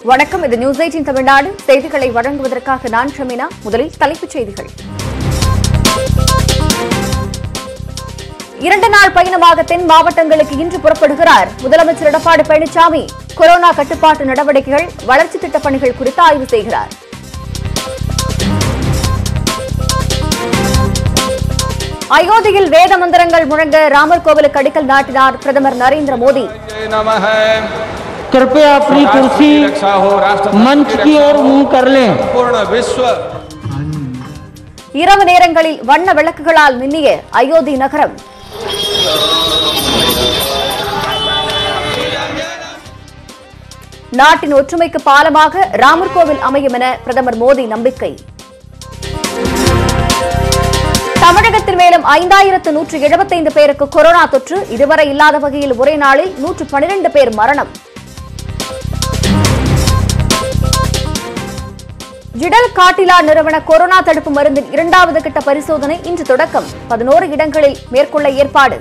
வணக்கம் இது news eighteen Tamil Nadu செய்திகளை வழங்குவதற்காக நான் ஷமீனா முதலில் தலைப்புச் செய்திகள் இரண்டு நாள் பயணமாக தென் மாவட்டங்களுக்கு இன்று புறப்படுகிறார் முதலமைச்சர் எடப்பாடி பழனிசாமி கொரோனா கட்டுப்பாட்டு நடவடிக்கைகள் வளர்ச்சி திட்டப் பணிகள் குறித்து ஆய்வு செய்கிறார் அயோத்தியில் வேத மந்திரங்கள் முழங்க ராமர் கோவிலுக்கு அடிக்கல் நாட்டினார் பிரதமர் நரேந்திர மோடி जय नमः कृपया अपनी राष्ट्र कुर्सी की रक्षा हो राष्ट्र मंच की ओर मुंह कर लें पूर्ण विश्व இரவு நேரங்களில் வண்ண விளக்குகளால் மின்னிய அயோத்தி நகரம் நாட்டின் ஒற்றுமைக்கு பாலமாக ராமர் கோவில் அமையும் என பிரதமர் மோடி நம்பிக்கை தமிழகத்தில் மேலும் ஐந்தாயிரத்து நூற்று எழுபத்தைந்து பேருக்கு கொரோனா தொற்று இதுவரை இல்லாத வகையில் ஒரே நாளில் நூற்று பனிரெண்டு பேர் மரணம் ஜிடல் காட்டிலா நிறுவன கொரோனா தடுப்பு மருந்தின் இரண்டாவது கட்ட பரிசோதனை இன்று தொடக்கம் பதினோரு இடங்களில் மேற்கொள்ள ஏற்பாடு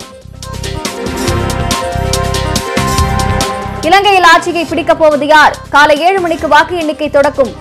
இலங்கையில் ஆட்சியை பிடிக்கப் போவது யார் காலை ஏழு மணிக்கு வாக்கு எண்ணிக்கை தொடக்கும்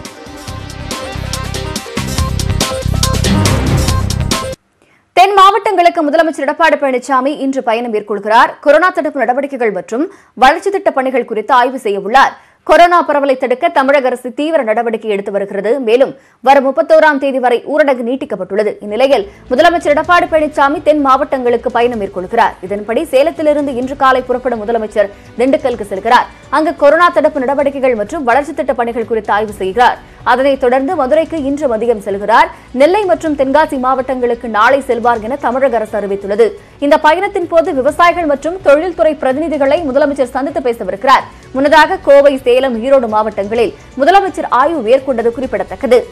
தென் மாவட்டங்களுக்கு முதலமைச்சர் எடப்பாடி பழனிசாமி இன்று பயணம் மேற்கொள்கிறார் கொரோனா தடுப்பு நடவடிக்கைகள் மற்றும் வளர்ச்சி திட்டப் பணிகள் குறித்து ஆய்வு செய்ய உள்ளார் கொரோனா பரவலை தடுக்க தமிழக அரசு தீவிர நடவடிக்கை எடுத்து வருகிறது மேலும் வரும் முப்பத்தோராம் தேதி வரை ஊரடங்கு நீட்டிக்கப்பட்டுள்ளது இந்நிலையில் முதலமைச்சர் எடப்பாடி பழனிசாமி தென் மாவட்டங்களுக்கு பயணம் மேற்கொள்கிறார் இதன்படி சேலத்திலிருந்து இன்று காலை புறப்படும் முதலமைச்சர் திண்டுக்கலுக்கு செல்கிறார் அங்கு கொரோனா தடுப்பு நடவடிக்கைகள் மற்றும் வளர்ச்சி திட்டப் பணிகள் குறித்து ஆய்வு செய்கிறார் அதனைத் தொடர்ந்து மதுரைக்கு இன்று மதியம் செல்கிறார் நெல்லை மற்றும் தென்காசி மாவட்டங்களுக்கு நாளை செல்வார் என தமிழக அரசு அறிவித்துள்ளது இந்த பயணத்தின் போது விவசாயிகள் மற்றும் தொழில்துறை பிரதிநிதிகளை முதலமைச்சர் சந்தித்து பேசவிருக்கிறார் முன்னதாக கோவை சேலம் ஈரோடு மாவட்டங்களில் முதலமைச்சர் ஆய்வு மேற்கொண்டது குறிப்பிடத்தக்கது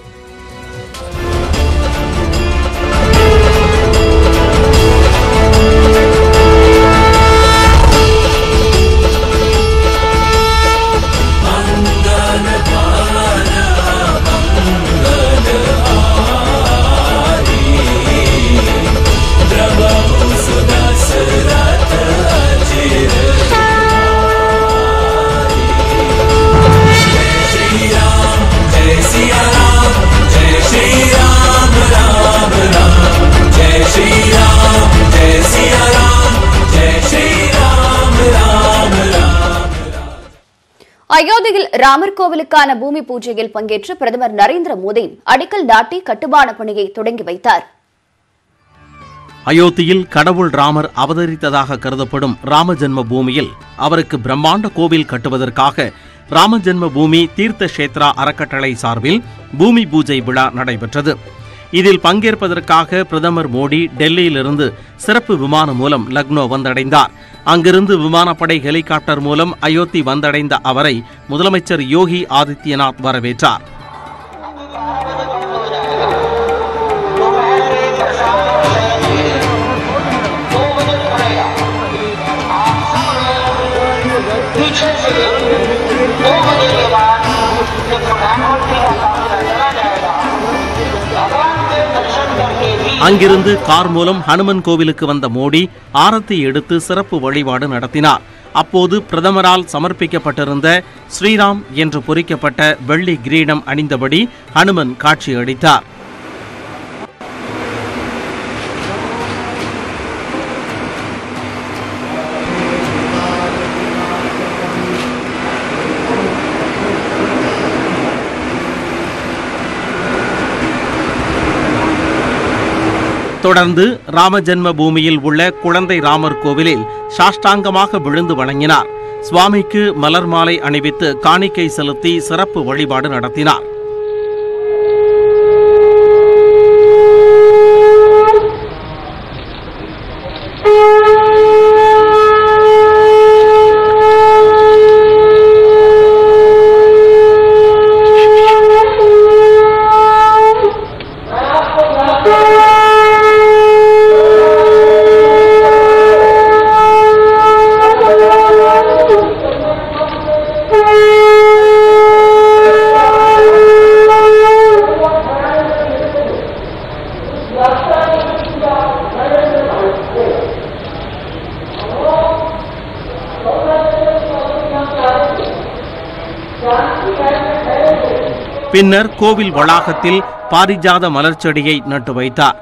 அயோத்தியில் ராமர் கோவிலுக்கான பூமி பூஜையில் பங்கேற்று பிரதமர் நரேந்திர மோடி அடிக்கல் நாட்டி கட்டுமான பணியை தொடங்கி வைத்தார் அயோத்தியில் கடவுள் ராமர் அவதரித்ததாக கருதப்படும் ராம ஜென்ம பூமியில் அவருக்கு பிரம்மாண்ட கோவில் கட்டுவதற்காக ராம ஜென்ம பூமி தீர்த்த கஷேத்ரா அறக்கட்டளை சார்பில் பூமி பூஜை விழா நடைபெற்றது இதில் பங்கேற்பதற்காக பிரதமர் மோடி டெல்லியிலிருந்து சிறப்பு விமானம் மூலம் லக்னோ வந்தடைந்தார் அங்கிருந்து விமானப்படை ஹெலிகாப்டர் மூலம் அயோத்தி வந்தடைந்த அவரை முதலமைச்சர் யோகி ஆதித்யநாத் வரவேற்றார் पीछे से दो बजे के बाद जब प्रधानमंत्री का काफिला चला जाएगा भगवान के दर्शन करके भी அங்கிருந்து கார் மூலம் ஹனுமன் கோவிலுக்கு வந்த மோடி ஆரத்தி எடுத்து சிறப்பு வழிபாடு நடத்தினார் அப்போது பிரதமரால் சமர்ப்பிக்கப்பட்டிருந்த ஸ்ரீராம் என்று பொறிக்கப்பட்ட வெள்ளி கிரீடம் அணிந்தபடி ஹனுமன் காட்சியளித்தார் தொடர்ந்து ராம ஜென்ம பூமியில் உள்ள குழந்தை ராமர் கோவிலில் சாஷ்டாங்கமாக விழுந்து வணங்கினார் சுவாமிக்கு மலர் மாலை அணிவித்து காணிக்கை செலுத்தி சிறப்பு வழிபாடு நடத்தினார் Thank you. பின்னர் கோவில் வளாகத்தில் பாரிஜாத மலர்ச்செடியை நட்டு வைத்தார்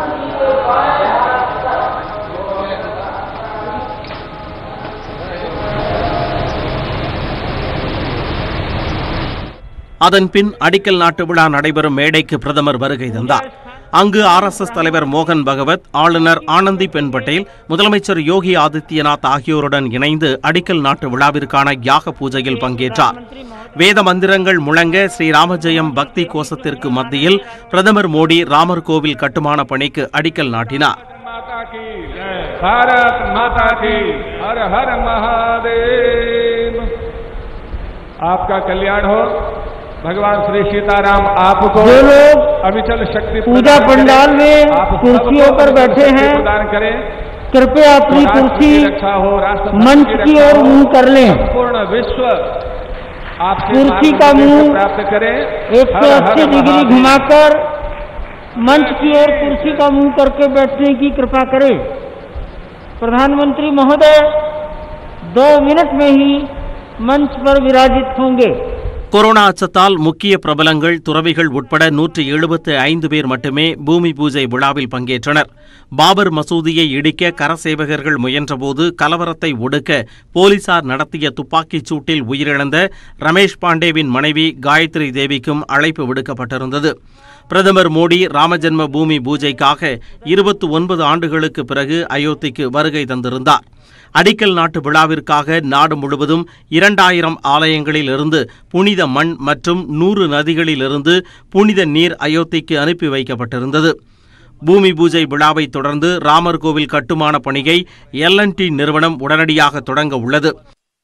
அதன் பின் அடிக்கல் நாட்டு விழா நடைபெறும் மேடைக்கு பிரதமர் வருகை தந்தார் அங்கு ஆர்எஸ்எஸ் தலைவர் மோகன் பகவத் ஆளுநர் ஆனந்தி பென் பட்டேல் முதலமைச்சர் யோகி ஆதித்யநாத் ஆகியோருடன் இணைந்து அடிக்கல் நாட்டு விழாவிற்கான யாக பூஜையில் பங்கேற்றார் வேத மந்திரங்கள் முழங்க ஸ்ரீராமஜெயம் பக்தி கோஷத்திற்கு மத்தியில் பிரதமர் மோடி ராமர் கோவில் கட்டுமான பணிக்கு அடிக்கல் நாட்டினார் माता की जय भारत माता की हर हर महादेव आपका कल्याण हो भगवान श्री सीताराम आपको जो लोग अविचल शक्ति पूजा प्रदान करें। पंडाल में आप कुर्सियों सबको पर बैठे शक्ति हैं। प्रदान करें कृपया अपनी राष्ट्र कुर्सी की रक्षा हो राष्ट्र धर्म मंच की की रक्षा ओर हो। मुंह कर लें संपूर्ण विश्व आपके कुर्सी का मार्गदर्शन मुंह प्राप्त करे एक सौ हर हर अस्सी डिग्री महादेव। घुमाकर मंच की ओर कुर्सी का मुंह करके बैठने की कृपा करें प्रधानमंत्री महोदय दो मिनट में ही मंच पर विराजित होंगे கொரோனா அச்சத்தால் முக்கிய பிரபலங்கள் துறவிகள் உட்பட நூற்றி எழுபத்து ஐந்து பேர் மட்டுமே பூமி பூஜை விழாவில் பங்கேற்றனர் பாபர் மசூதியை இடிக்க கரசேவகர்கள் முயன்றபோது கலவரத்தை ஒடுக்க போலீசார் நடத்திய துப்பாக்கிச் சூட்டில் உயிரிழந்த ரமேஷ் பாண்டேவின் மனைவி காயத்ரி தேவிக்கும் அழைப்பு விடுக்கப்பட்டிருந்தது பிரதமர் மோடி ராமஜென்ம பூமி பூஜைக்காக இருபத்தி ஒன்பது ஆண்டுகளுக்கு பிறகு அயோத்திக்கு வருகை தந்திருந்தார் அடிக்கல் நாட்டு விழாவிற்காக நாடு முழுவதும் இரண்டாயிரம் ஆலயங்களில் இருந்து புனித மண் மற்றும் நூறு நதிகளிலிருந்து புனித நீர் அயோத்திக்கு அனுப்பி வைக்கப்பட்டிருந்தது பூமி பூஜை விழாவை தொடர்ந்து ராமர் கோவில் கட்டுமான பணியை எல்என்டி நிறுவனம் உடனடியாக தொடங்க உள்ளது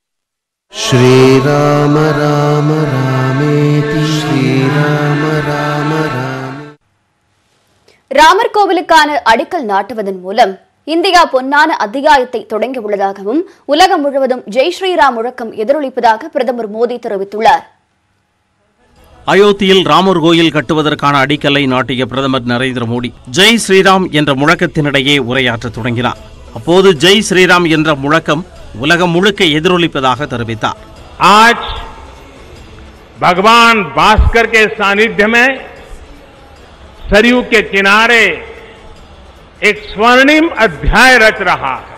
श्रीराम राम रामेति श्रीराम राम राम ராமர் கோவிலுக்கான அடிக்கல் நாட்டுவதன் மூலம் இந்தியா பொன்னான அத்தியாயத்தை தொடங்கியுள்ளதாகவும் உலகம் முழுவதும் ஜெய் ஸ்ரீராம் முழக்கம் எதிரொலிப்பதாக பிரதமர் மோடி தெரிவித்துள்ளார் அயோத்தியில் ராமர் கோயில் கட்டுவதற்கான அடிக்கல்லை நாட்டிய பிரதமர் நரேந்திர மோடி ஜெய் ஸ்ரீராம் என்ற முழக்கத்தினிடையே உரையாற்றத் தொடங்கினார் அப்போது ஜெய் ஸ்ரீராம் என்ற முழக்கம் உலகம் முழுக்க எதிரொலிப்பதாக தெரிவித்தார் आज भगवान भास्कर के सानिध्य में सरयू के किनारे एक स्वर्णिम अध्याय रच रहा है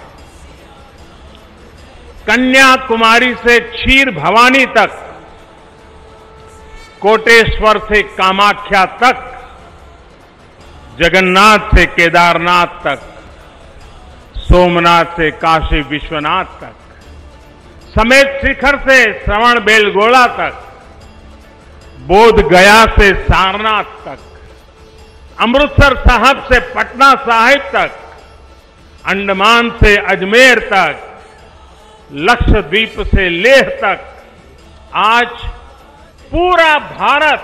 कन्याकुमारी से क्षीर भवानी तक कोटेश्वर से कामाख्या तक जगन्नाथ से केदारनाथ तक सोमनाथ से काशी विश्वनाथ तक समेत शिखर से श्रवण बेलगोला तक बोध गया से सारनाथ तक अमृतसर साहब से पटना साहिब तक अंडमान से अजमेर तक लक्षद्वीप से लेह तक आज पूरा भारत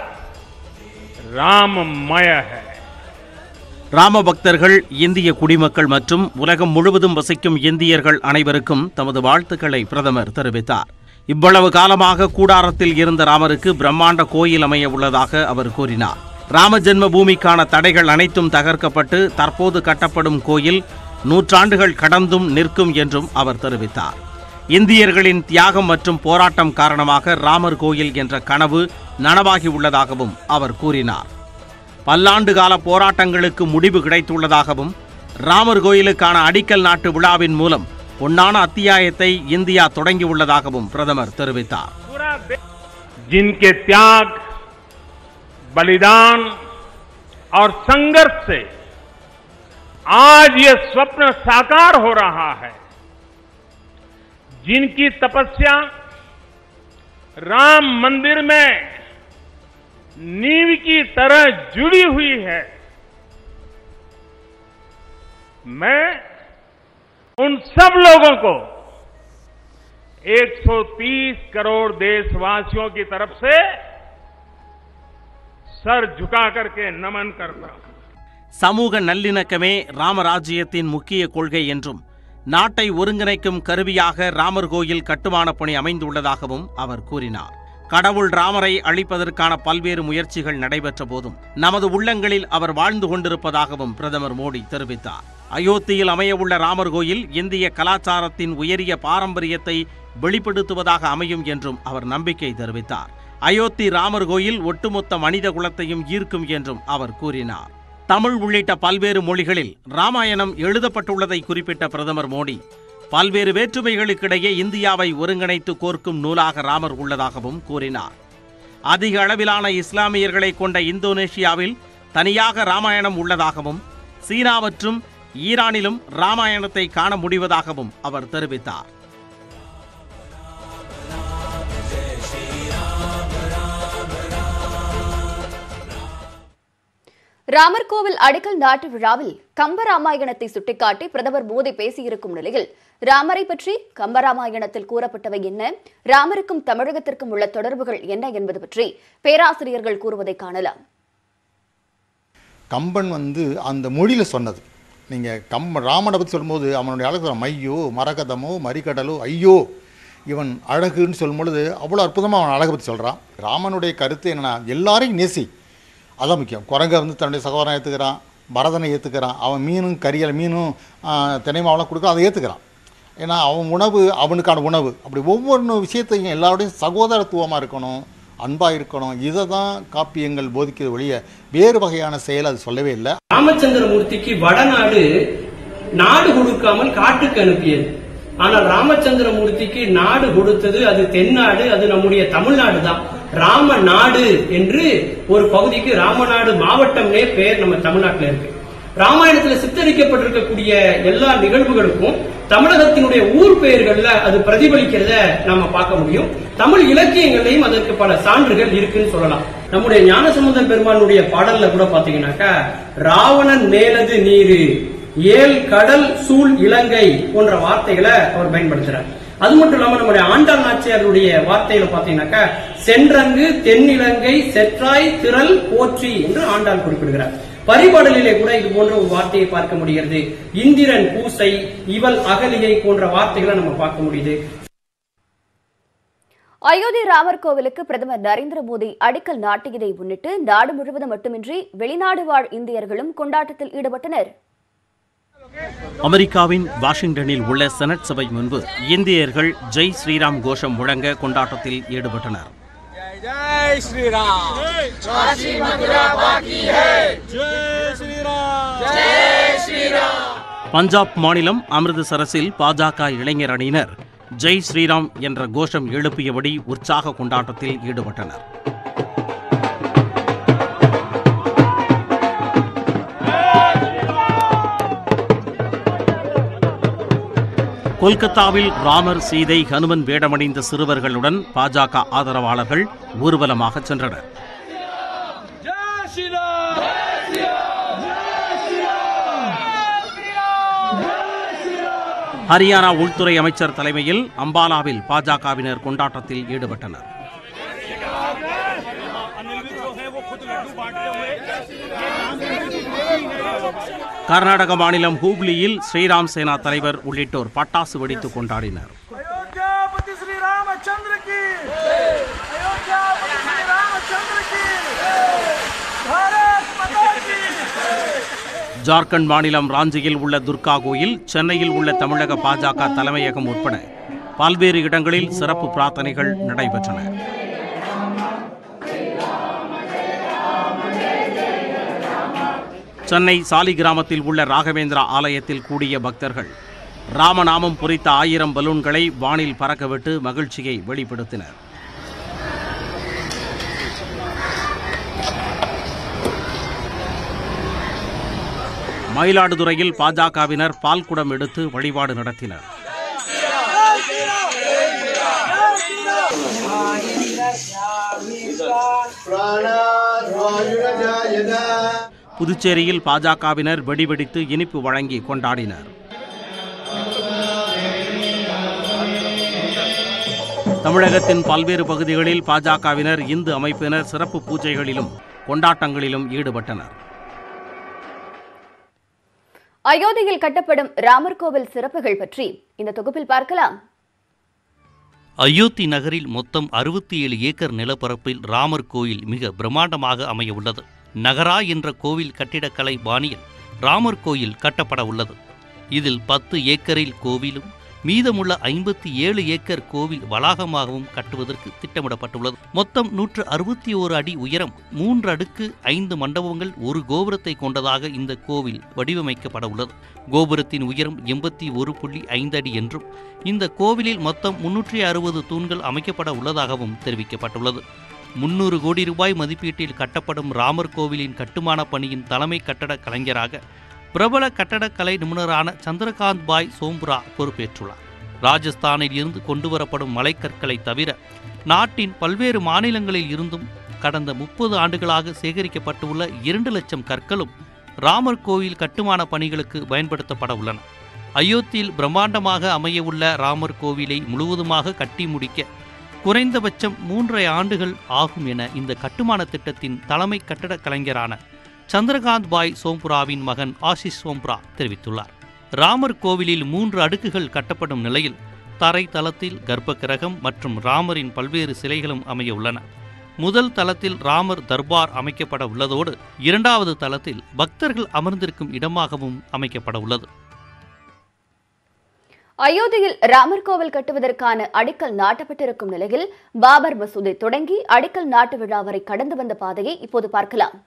राममय है ராம பக்தர்கள் இந்திய குடிமக்கள் மற்றும் உலகம் முழுவதும் வசிக்கும் இந்தியர்கள் அனைவருக்கும் தமது வாழ்த்துக்களை பிரதமர் தெரிவித்தார் இவ்வளவு காலமாக கூடாரத்தில் இருந்த ராமருக்கு பிரம்மாண்ட கோயில் அமைய உள்ளதாக அவர் கூறினார் ராம ஜென்ம பூமிக்கான தடைகள் அனைத்தும் தகர்க்கப்பட்டு தற்போது கட்டப்படும் கோயில் நூற்றாண்டுகள் கடந்தும் நிற்கும் என்றும் அவர் தெரிவித்தார் இந்தியர்களின் தியாகம் மற்றும் போராட்டம் காரணமாக ராமர் கோயில் என்ற கனவு நனவாகி உள்ளதாகவும் அவர் கூறினார் பல்லாண்டு கால போராட்டங்களுக்கு முடிவு கிடைத்துள்ளதாகவும் ராமர் கோயிலுக்கான அடிக்கல் நாட்டு விழாவின் மூலம் பொன்னான அத்தியாயத்தை இந்தியா தொடங்கியுள்ளதாகவும் பிரதமர் தெரிவித்தார் पूरा देश जिनके त्याग बलिदान और संघर्ष से आज ये स्वप्न साकार हो रहा है जिनकी तपस्या राम मंदिर में नींव की तरह जुड़ी हुई है मैं उन सब लोगों को 130 करोड़ देशवासियों की तरफ से सर झुका करके नमन करता हूं சமூக நல்லிணக்கமே ராமராஜ்யத்தின் முக்கிய கொள்கை என்றும் நாட்டை ஒருங்கிணைக்கும் கருவியாக ராமர் கோயில் கட்டுமான பணி அமைந்துள்ளதாகவும் அவர் கூறினார் கடவுள் ராமரை அழிப்பதற்கான பல்வேறு முயற்சிகள் நடைபெற்ற போதும் நமது உள்ளங்களில் அவர் வாழ்ந்து கொண்டிருப்பதாகவும் பிரதமர் மோடி தெரிவித்தார் அயோத்தியில் அமையவுள்ள ராமர் கோயில் இந்திய கலாச்சாரத்தின் உயரிய பாரம்பரியத்தை வெளிப்படுத்துவதாக அமையும் என்றும் அவர் நம்பிக்கை தெரிவித்தார் அயோத்தி ராமர் கோயில் ஒட்டுமொத்த மனித குலத்தையும் ஈர்க்கும் என்றும் அவர் கூறினார் தமிழ் உள்ளிட்ட பல்வேறு மொழிகளில் ராமாயணம் எழுதப்பட்டுள்ளதை குறிப்பிட்ட பிரதமர் மோடி பல்வேறு வேற்றுமைகளுக்கிடையே இந்தியாவை ஒருங்கிணைத்து கோர்க்கும் நூலாக ராமர் உள்ளதாகவும் கூறினார் அதிக அளவிலான இஸ்லாமியர்களை கொண்ட இந்தோனேஷியாவில் தனியாக ராமாயணம் உள்ளதாகவும் சீனா மற்றும் ஈரானிலும் ராமாயணத்தை காண முடிவதாகவும் அவர் தெரிவித்தார் ராமர் கோவில் அடிக்கல் நாட்டு விழாவில் கம்பராமாயணத்தை சுட்டிக்காட்டி பிரதமர் மோடி பேசியிருக்கும் நிலையில் ராமரை பற்றி கம்பராமாயணத்தில் கூறப்பட்டவை என்ன ராமருக்கும் தமிழகத்திற்கும் உள்ள தொடர்புகள் என்ன என்பது பற்றி பேராசிரியர்கள் கூறுவதை காணலாம் கம்பன் வந்து அந்த மொழியில் சொன்னது நீங்கள் கம் ராமனை பற்றி சொல்லும்போது அவனுடைய அழகு மையோ மரகதமோ மரிக்கடலோ ஐயோ இவன் அழகுன்னு சொல்லும் பொழுது அவ்வளோ அற்புதமாக அவன் அழகை பற்றி சொல்கிறான் ராமனுடைய கருத்து என்னென்னா எல்லாரையும் நேசி அதான் முக்கியம் குரங்க வந்து தன்னுடைய சகோதரனை ஏற்றுக்கிறான் பரதனை ஏற்றுக்கிறான் அவன் மீனும் கரியல் மீனும் தினை மாவளம் கொடுக்க அதை ஏற்றுக்கிறான் ஏன்னா அவன் உணவு அவனுக்கான உணவு அப்படி ஒவ்வொரு விஷயத்தையும் எல்லாரோடையும் சகோதரத்துவமாக இருக்கணும் அன்பாக இருக்கணும் இதை தான் காப்பியங்கள் போதிக்கிறது ஒழிய வேறு வகையான செயல் அது சொல்லவே இல்லை ராமச்சந்திரமூர்த்திக்கு வடநாடு நாடு கொடுக்காமல் காட்டுக்கு அனுப்பியது ஆனால் ராமச்சந்திரமூர்த்திக்கு நாடு கொடுத்தது அது தென்னாடு அது நம்முடைய தமிழ்நாடு தான் ராம நாடு என்று ஒரு பகுதிக்கு ராமநாடு மாவட்டம்னே பெயர் நம்ம தமிழ்நாட்டில் இருக்கு ராமாயணத்துல சித்தரிக்கப்பட்டிருக்கக்கூடிய எல்லா நிகழ்வுகளுக்கும் தமிழகத்தினுடைய ஊர் பெயர்கள்ல அது பிரதிபலிக்கிறத நாம பார்க்க முடியும் தமிழ் இலக்கியங்களையும் அதற்கு பல சான்றுகள் இருக்குன்னு சொல்லலாம் நம்முடைய ஞானசம்பந்தன் பெருமானுடைய பாடல்ல கூட பாத்தீங்கன்னாக்கா ராவணன் மேலது நீரு ஏல் கடல் சூழ் இலங்கை போன்ற வார்த்தைகளை அவர் பயன்படுத்துறார் அது மட்டும் இல்லாம நம்முடைய ஆண்டாள் நாச்சியாருடைய வார்த்தையில பாத்தீங்கன்னாக்கா சென்றங்கு தென்னிலங்கை செற்றாய் திரள் போற்றி என்று ஆண்டாள் குறிப்பிடுகிறார் பரிபாடலிலே கூட இது போன்ற ஒரு வார்த்தையை பார்க்க முடிகிறது இந்திரன் பூசை இவள் அகலிகை போன்ற வார்த்தைகளை நம்ம பார்க்க முடியுது அயோத்தி ராமர் கோவிலுக்கு பிரதமர் நரேந்திர மோடி அடிக்கல் நாட்டியதை முன்னிட்டு நாடு முழுவதும் மட்டுமின்றி வெளிநாடு வாழ் இந்தியர்களும் கொண்டாட்டத்தில் ஈடுபட்டனர் அமெரிக்காவின் வாஷிங்டனில் உள்ள செனட் சபை முன்பு இந்தியர்கள் ஜெய் ஸ்ரீராம் கோஷம் முழங்க கொண்டாட்டத்தில் ஈடுபட்டனர் பஞ்சாப் மாநிலம் அமிர்தசரஸில் பாஜக இளைஞர் அணியினர் ஜெய் ஸ்ரீராம் என்ற கோஷம் எழுப்பியபடி உற்சாக கொண்டாட்டத்தில் ஈடுபட்டனர் கொல்கத்தாவில் ராமர் சீதை ஹனுமன் வேடமணிந்த சிறுவர்களுடன் பாஜக ஆதரவாளர்கள் ஊர்வலமாக சென்றனர் ஹரியானா உள்துறை அமைச்சர் தலைமையில் அம்பாலாவில் பாஜகவினர் கொண்டாட்டத்தில் ஈடுபட்டனர் கர்நாடக மாநிலம் ஹூப்ளியில் ஸ்ரீராம் சேனா தலைவர் உள்ளிட்டோர் பட்டாசு வெடித்து கொண்டாடினர் अयोध्यापति श्री रामचंद्र की अयोध्यापति श्री रामचंद्र की भारत माता की ஜார்க்கண்ட் மாநிலம் ராஞ்சியில் உள்ள துர்கா கோயில் சென்னையில் உள்ள தமிழக பாஜக தலைமையகம் உட்பட பல்வேறு இடங்களில் சிறப்பு பிரார்த்தனைகள் நடைபெற்றன சென்னை சாலிகிராமத்தில் உள்ள ராகவேந்திரா ஆலயத்தில் கூடிய பக்தர்கள் ராமநாமம் பொறித்த ஆயிரம் பலூன்களை வானில் பறக்கவிட்டு மகிழ்ச்சியை வெளிப்படுத்தினர் மயிலாடுதுறையில் பாஜகவினர் பால்குடம் எடுத்து வழிபாடு நடத்தினர் புதுச்சேரியில் பாஜகவினர் வெடிவெடித்து இனிப்பு வழங்கி கொண்டாடினர் தமிழகத்தின் பல்வேறு பகுதிகளில் பாஜகவினர் இந்து அமைப்பினர் சிறப்பு பூஜைகளிலும் கொண்டாட்டங்களிலும் ஈடுபட்டனர் அயோத்தியில் கட்டப்படும் ராமர் கோவில் சிறப்புகள் பற்றி இந்த தொகுப்பில் பார்க்கலாம் அயோத்தி நகரில் மொத்தம் அறுபத்தி ஏழு ஏக்கர் நிலப்பரப்பில் ராமர் கோயில் மிக பிரம்மாண்டமாக அமைய உள்ளது நகரா என்ற கோவில் கட்டிடக்கலை பாணியில் ராமர் கோயில் கட்டப்பட உள்ளது இதில் பத்து ஏக்கரில் கோவிலும் மீதமுள்ள ஐம்பத்தி ஏழு ஏக்கர் கோவில் வளாகமாகவும் கட்டுவதற்கு திட்டமிடப்பட்டுள்ளது மொத்தம் நூற்று அறுபத்தி ஓரு அடி உயரம் மூன்று அடுக்கு ஐந்து மண்டபங்கள் ஒரு கோபுரத்தை கொண்டதாக இந்த கோவில் வடிவமைக்கப்பட உள்ளது கோபுரத்தின் உயரம் எண்பத்தி ஒரு புள்ளி ஐந்து அடி என்றும் இந்த கோவிலில் மொத்தம் முன்னூற்றி அறுபது தூண்கள் அமைக்கப்பட உள்ளதாகவும் தெரிவிக்கப்பட்டுள்ளது முன்னூறு கோடி ரூபாய் மதிப்பீட்டில் கட்டப்படும் ராமர் கோவிலின் கட்டுமான பணியின் தலைமை கட்டட கலைஞராக பிரபல கட்டடக்கலை நிபுணரான சந்திரகாந்த் பாய் சோம்புரா பொறுப்பேற்றுள்ளார் ராஜஸ்தானில் இருந்து கொண்டுவரப்படும் மலைக்கற்களை தவிர நாட்டின் பல்வேறு மாநிலங்களில் இருந்தும் கடந்த முப்பது ஆண்டுகளாக சேகரிக்கப்பட்டுள்ள இரண்டு லட்சம் கற்களும் ராமர் கோவில் கட்டுமான பணிகளுக்கு பயன்படுத்தப்பட உள்ளன அயோத்தியில் பிரம்மாண்டமாக அமையவுள்ள ராமர் கோவிலை முழுவதுமாக கட்டி முடிக்க குறைந்தபட்சம் மூன்றரை ஆண்டுகள் ஆகும் என இந்த கட்டுமான திட்டத்தின் தலைமை கட்டடக் கலைஞரான சந்திரகாந்த் பாய் சோம்புராவின் மகன் ஆஷிஷ் சோம்ப்ரா தெரிவித்துள்ளார் ராமர் கோவிலில் மூன்று அடுக்குகள் கட்டப்படும் நிலையில் தரை தளத்தில் கர்ப்பகிரகம் மற்றும் ராமரின் பல்வேறு சிலைகளும் அமைய உள்ளன முதல் தளத்தில் ராமர் தர்பார் அமைக்கப்பட உள்ளதோடு இரண்டாவது தளத்தில் பக்தர்கள் அமர்ந்திருக்கும் இடமாகவும் அமைக்கப்பட உள்ளது அயோத்தியில் ராமர் கோவில் கட்டுவதற்கான அடிக்கல் நாட்டப்பட்டிருக்கும் நிலையில் பாபர் மசூதி தொடங்கி அடிக்கல் நாட்டு விழா வரை கடந்து வந்த பாதையை இப்போது பார்க்கலாம்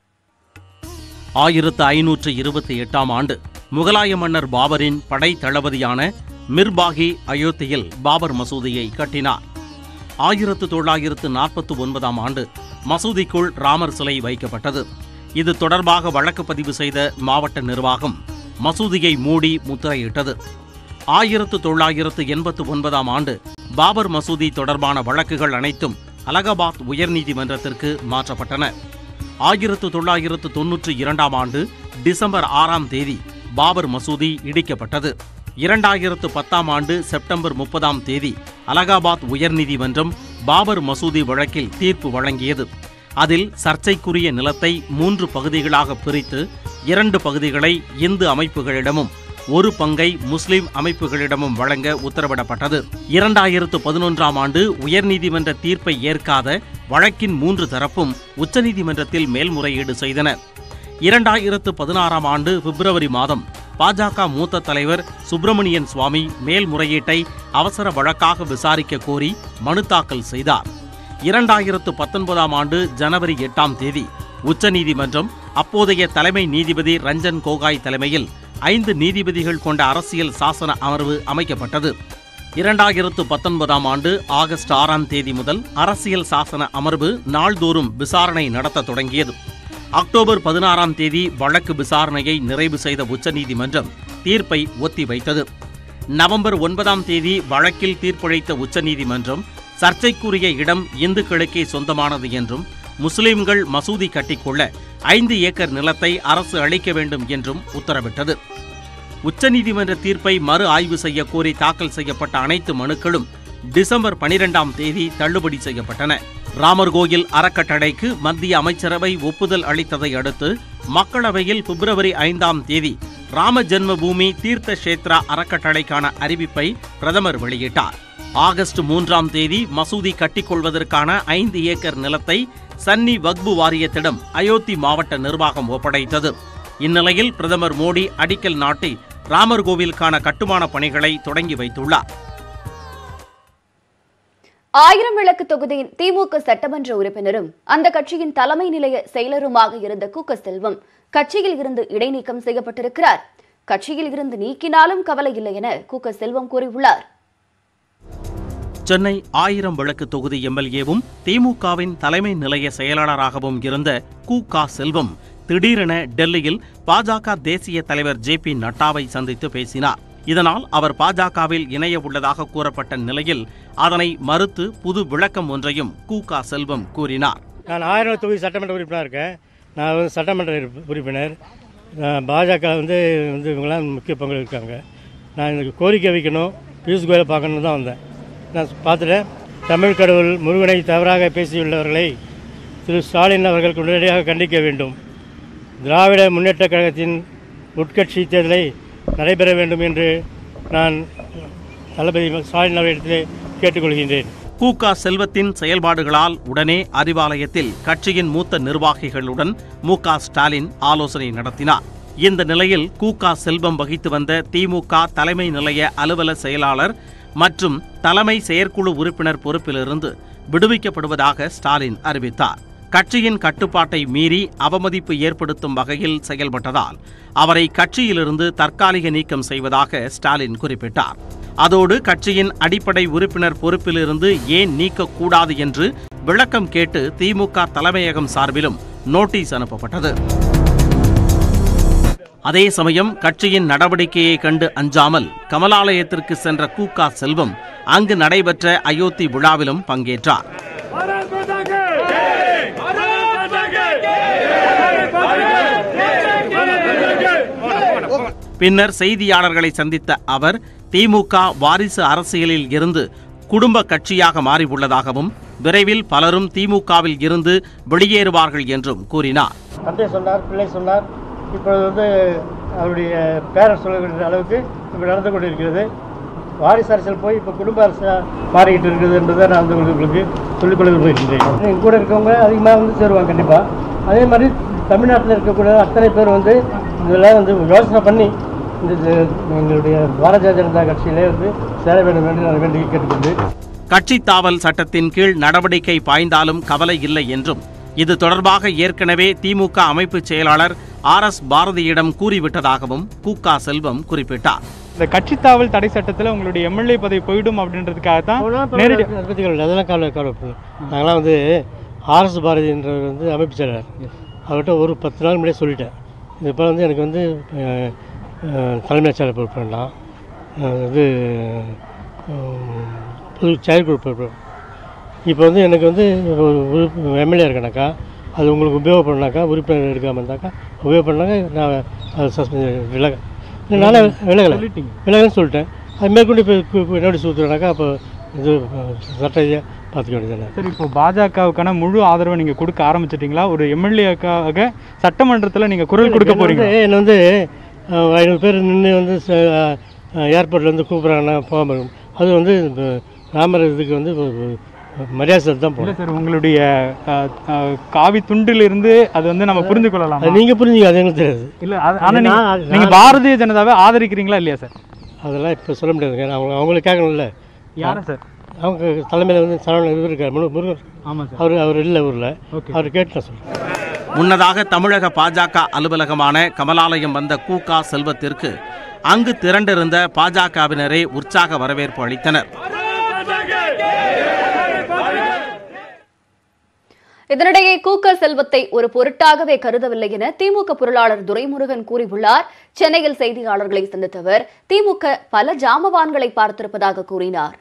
ஆயிரத்து ஐநூற்று இருபத்தி எட்டாம் ஆண்டு முகலாய மன்னர் பாபரின் படை தளபதியான மிர்பாகி அயோத்தியில் பாபர் மசூதியை கட்டினார் ஆயிரத்து தொள்ளாயிரத்து நாற்பத்தி ஒன்பதாம் ஆண்டு மசூதிக்குள் ராமர் சிலை வைக்கப்பட்டது இது தொடர்பாக வழக்கு பதிவு செய்த மாவட்ட நிர்வாகம் மசூதியை மூடி முத்திரையிட்டது ஆயிரத்து தொள்ளாயிரத்து எண்பத்து ஒன்பதாம் ஆண்டு பாபர் மசூதி தொடர்பான வழக்குகள் அனைத்தும் அலகாபாத் உயர்நீதிமன்றத்திற்கு மாற்றப்பட்டன ஆயிரத்து தொள்ளாயிரத்து தொன்னூற்றி இரண்டாம் ஆண்டு டிசம்பர் ஆறாம் தேதி பாபர் மசூதி இடிக்கப்பட்டது இரண்டாயிரத்து பத்தாம் ஆண்டு செப்டம்பர் முப்பதாம் தேதி அலகாபாத் உயர்நீதிமன்றம் பாபர் மசூதி வழக்கில் தீர்ப்பு வழங்கியது அதில் சர்ச்சைக்குரிய நிலத்தை மூன்று பகுதிகளாக பிரித்து இரண்டு பகுதிகளை இந்து அமைப்புகளிடமும் ஒரு பங்கை முஸ்லிம் அமைப்புகளிடமும் வழங்க உத்தரவிடப்பட்டது இரண்டாயிரத்து பதினொன்றாம் ஆண்டு உயர்நீதிமன்ற தீர்ப்பை ஏற்காத வழக்கின் மூன்று தரப்பும் உச்சநீதிமன்றத்தில் மேல்முறையீடு செய்தன இரண்டாயிரத்து பதினாறாம் ஆண்டு பிப்ரவரி மாதம் பாஜக மூத்த தலைவர் சுப்பிரமணியன் சுவாமி மேல்முறையீட்டை அவசர வழக்காக விசாரிக்க கோரி மனு தாக்கல் செய்தார் இரண்டாயிரத்து பத்தொன்பதாம் ஆண்டு ஜனவரி எட்டாம் தேதி உச்சநீதிமன்றம் அப்போதைய தலைமை நீதிபதி ரஞ்சன் கோகாய் தலைமையில் ஐந்து நீதிபதிகள் கொண்ட அரசியல் சாசன அமர்வு அமைக்கப்பட்டது இரண்டாயிரத்து பத்தொன்பதாம் ஆண்டு ஆகஸ்ட் ஆறாம் தேதி முதல் அரசியல் சாசன அமர்வு நாள்தோறும் விசாரணை நடத்த தொடங்கியது அக்டோபர் பதினாறாம் தேதி வழக்கு விசாரணையை நிறைவு செய்த உச்சநீதிமன்றம் தீர்ப்பை ஒத்திவைத்தது நவம்பர் ஒன்பதாம் தேதி வழக்கில் தீர்ப்பளித்த உச்சநீதிமன்றம் சர்ச்சைக்குரிய இடம் இந்துக்களுக்கே சொந்தமானது என்றும் முஸ்லிம்கள் மசூதி கட்டிக்கொள்ள ஐந்து ஏக்கர் நிலத்தை அரசு அளிக்க வேண்டும் என்றும் உத்தரவிட்டது உச்சநீதிமன்ற தீர்ப்பை மறு ஆய்வு செய்ய கோரி தாக்கல் செய்யப்பட்ட அனைத்து மனுக்களும் டிசம்பர் பனிரெண்டாம் தேதி தள்ளுபடி செய்யப்பட்டன ராமர் கோயில் அறக்கட்டளைக்கு மத்திய அமைச்சரவை ஒப்புதல் அளித்ததை அடுத்து மக்களவையில் பிப்ரவரி ஐந்தாம் தேதி ராம ஜென்மபூமி தீர்த்த கஷேத்ரா அறக்கட்டளைக்கான அறிவிப்பை பிரதமர் வெளியிட்டார் ஆகஸ்ட் மூன்றாம் தேதி மசூதி கட்டிக்கொள்வதற்கான ஐந்து ஏக்கர் நிலத்தை சன்னி வக்பு வாரியத்திடம் அயோத்தி மாவட்ட நிர்வாகம் ஒப்படைத்தது இந்நிலையில் பிரதமர் மோடி அடிக்கல் நாட்டி ராமர் கோவிலுக்கான கட்டுமான பணிகளை தொடங்கி வைத்துள்ளார் ஆயிரம் விளக்கு தொகுதியின் திமுக சட்டமன்ற உறுப்பினரும் அந்த கட்சியின் தலைமை நிலைய செயலருமாக இருந்த கூக்க செல்வம் கட்சியில் இருந்து இடைநீக்கம் செய்யப்பட்டிருக்கிறார் கட்சியில் இருந்து நீக்கினாலும் கவலை இல்லை என கூக்க செல்வம் கூறியுள்ளார் சென்னை ஆயிரம் விளக்கு தொகுதி எம்எல்ஏவும் திமுகவின் தலைமை நிலைய செயலாளராகவும் இருந்த கு கா செல்வம் திடீரென டெல்லியில் பாஜக தேசிய தலைவர் ஜே பி நட்டாவை சந்தித்து பேசினார் இதனால் அவர் பாஜகவில் இணைய உள்ளதாக கூறப்பட்ட நிலையில் அதனை மறுத்து புது விளக்கம் ஒன்றையும் கு கா செல்வம் கூறினார் நான் ஆயிரம் தொகுதி சட்டமன்ற உறுப்பினராக இருக்கேன் நான் வந்து சட்டமன்ற உறுப்பி- உறுப்பினர் நான் பாஜக வந்து வந்து இவங்களாம் முக்கிய பங்கு இருக்காங்க நான் எனக்கு கோரிக்கை வைக்கணும் பியூஷ் கோயலை பார்க்கணுன்னு தான் வந்தேன் நான் பார்த்துட்டேன் தமிழ் கடவுள் முருகனை தவறாக பேசியுள்ளவர்களை திரு ஸ்டாலின் அவர்கள் உடனடியாக கண்டிக்க வேண்டும் திராவிட முன்னேற்றக் கழகத்தின் உட்கட்சி தேர்தலை நடைபெற வேண்டும் என்று நான் தளபதி ஸ்டாலின் அவர்களிடத்திலே கேட்டுக்கொள்கின்றேன் கூகா செல்வத்தின் செயல்பாடுகளால் உடனே அறிவாலயத்தில் கட்சியின் மூத்த நிர்வாகிகளுடன் மு க ஸ்டாலின் ஆலோசனை நடத்தினார் இந்த நிலையில் கூகா செல்வம் வகித்து வந்த திமுக தலைமை நிலைய அலுவல செயலாளர் மற்றும் தலைமை செயற்குழு உறுப்பினர் பொறுப்பிலிருந்து விடுவிக்கப்படுவதாக ஸ்டாலின் அறிவித்தார் கட்சியின் கட்டுப்பாட்டை மீறி அவமதிப்பு ஏற்படுத்தும் வகையில் செயல்பட்டதால் அவரை கட்சியிலிருந்து தற்காலிக நீக்கம் செய்வதாக ஸ்டாலின் குறிப்பிட்டார் அதோடு கட்சியின் அடிப்படை உறுப்பினர் பொறுப்பிலிருந்து ஏன் நீக்கக்கூடாது என்று விளக்கம் கேட்டு திமுக தலைமையகம் சார்பிலும் நோட்டீஸ் அனுப்பப்பட்டது அதே சமயம் கட்சியின் நடவடிக்கையை கண்டு அஞ்சாமல் கமலாலயத்திற்கு சென்ற கூகா செல்வம் அங்கு நடைபெற்ற அயோத்தி விழாவிலும் பங்கேற்றார் भारत माता की जय भारत माता की जय பின்னர் செய்தியாளர்களை சந்தித்த அவர் திமுக வாரிசு அரசியலில் இருந்து குடும்ப கட்சியாக மாறியுள்ளதாகவும் விரைவில் பலரும் திமுகவில் இருந்து வெளியேறுவார்கள் என்றும் கூறினார் தந்தை சொன்னார் பிள்ளை சொன்னார் இப்பொழுது வந்து அவருடைய பேரன் சொல்லக்கூடிய அளவுக்கு இப்போ நடந்து கொண்டிருக்கிறது வாரிசு அரசியல் போய் இப்போ குடும்ப அரசாக மாறிக்கிட்டு இருக்குது என்பதை நான் வந்து உங்களுக்கு சொல்லிக்கொள்ள விரும்புகின்றேன் எங்க கூட இருக்கவங்க அதிகமாக வந்து சேருவாங்க கண்டிப்பாக அதே மாதிரி தமிழ்நாட்டில் இருக்கக்கூடிய அத்தனை பேர் வந்து இதெல்லாம் வந்து யோசனை பண்ணி இந்த இது எங்களுடைய பாரதிய ஜனதா கட்சியிலே வந்து சேர வேண்டும் என்று நான் வேண்டி கேட்டுக்கொண்டு கட்சி தாவல் சட்டத்தின் கீழ் நடவடிக்கை பாய்ந்தாலும் கவலை இல்லை என்றும் இது தொடர்பாக ஏற்கனவே திமுக அமைப்பு செயலாளர் ஆர் எஸ் பாரதியிடம் கூறிவிட்டதாகவும் கூகா செல்வம் குறிப்பிட்டார் இந்த கட்சி தாவல் தடை சட்டத்தில் உங்களுடைய எம்எல்ஏ பதவி போயிடும் அப்படின்றதுக்காக தான் நேரடி அதை பற்றி கவலை அதெல்லாம் கவலை கவலை நாங்களாம் வந்து ஆர்எஸ் பாரதி என்றவர் வந்து அமைப்பு செயலாளர் அவர்கிட்ட ஒரு பத்து நாள் முன்னாடியே சொல்லிட்டேன் இது இப்போ வந்து எனக்கு வந்து அஹ், அஹ், தலைமைச் செயலர் பொறுப்பு வேண்டாம் அஹ், இது அஹ், புது செயற்குழு பொறுப்பு இப்போ வந்து எனக்கு வந்து ஒரு எம்எல்ஏ இருக்கனாக்கா அது உங்களுக்கு உபயோகப்படனாக்கா உறுப்பினர் எடுக்காமல் இருந்தாக்கா உபயோகப்படனாக்கா நான் அதை சஸ்பெண்ட் விலக நானே விலகலை விலகலைன்னு சொல்லிட்டேன் அது மேற்கொண்டு இப்போ நோட்டீஸ் ஊற்றுறனாக்கா அப்போ இது அஹ், சட்ட ரீதியாக பார்த்துக்க வேண்டியதானே சரி இப்போ பாஜகவுக்கான முழு ஆதரவை நீங்கள் கொடுக்க ஆரம்பிச்சிட்டீங்களா ஒரு எம்எல்ஏக்காக சட்டமன்றத்தில் நீங்கள் குரல் கொடுக்க என்னை போறீங்க வந்து- என்னை வந்து அஹ், ஐநூறு பேர் நின்று வந்து ஏர்போர்ட்டில் வந்து கூப்பிட்றாங்கன்னா போகாமல் இருக்கும் அது வந்து இந்த ராமர் இதுக்கு வந்து ஒரு- ஒரு மரியாதை செலுத்த தான் இல்லை போகணும் சார் உங்களுடைய அஹ், அஹ், காவி துண்டிலிருந்து அது வந்து நம்ம புரிந்து கொள்ளலாம் அது நீங்கள் புரிஞ்சுக்க அது எங்களுக்கு தெரியாது இல்லை அது ஆனால் நான் நீங்கள் நீங்கள் நான் பாரதிய ஜனதாவை ஆதரிக்கிறீங்களா இல்லையா சார் அதெல்லாம் இப்போ சொல்ல முடியாதுங்க நான் அவங்க அவங்களுக்கு கேட்கணும்ல யாரை சார் அவங்க தலைமையில் வந்து சரவணன் இவர் இருக்கார் முரு முருகன் ஆமாம் சார் அவர் அவர் இல்லை ஊரில் ஓகே அவர் கேட்டு நான் சொல்கிறேன் முன்னதாக தமிழக பாஜக அலுவலகமான கமலாலயம் வந்த கூகா செல்வத்திற்கு அங்கு திரண்டிருந்த பாஜகவினரே உற்சாக வரவேற்பு அளித்தனர் இதனிடையே கூக்க செல்வத்தை ஒரு பொருட்டாகவே கருதவில்லை என திமுக பொருளாளர் துரைமுருகன் கூறியுள்ளார் சென்னையில் செய்தியாளர்களை சந்தித்த அவர் திமுக பல ஜாமவான்களை பார்த்திருப்பதாக கூறினார்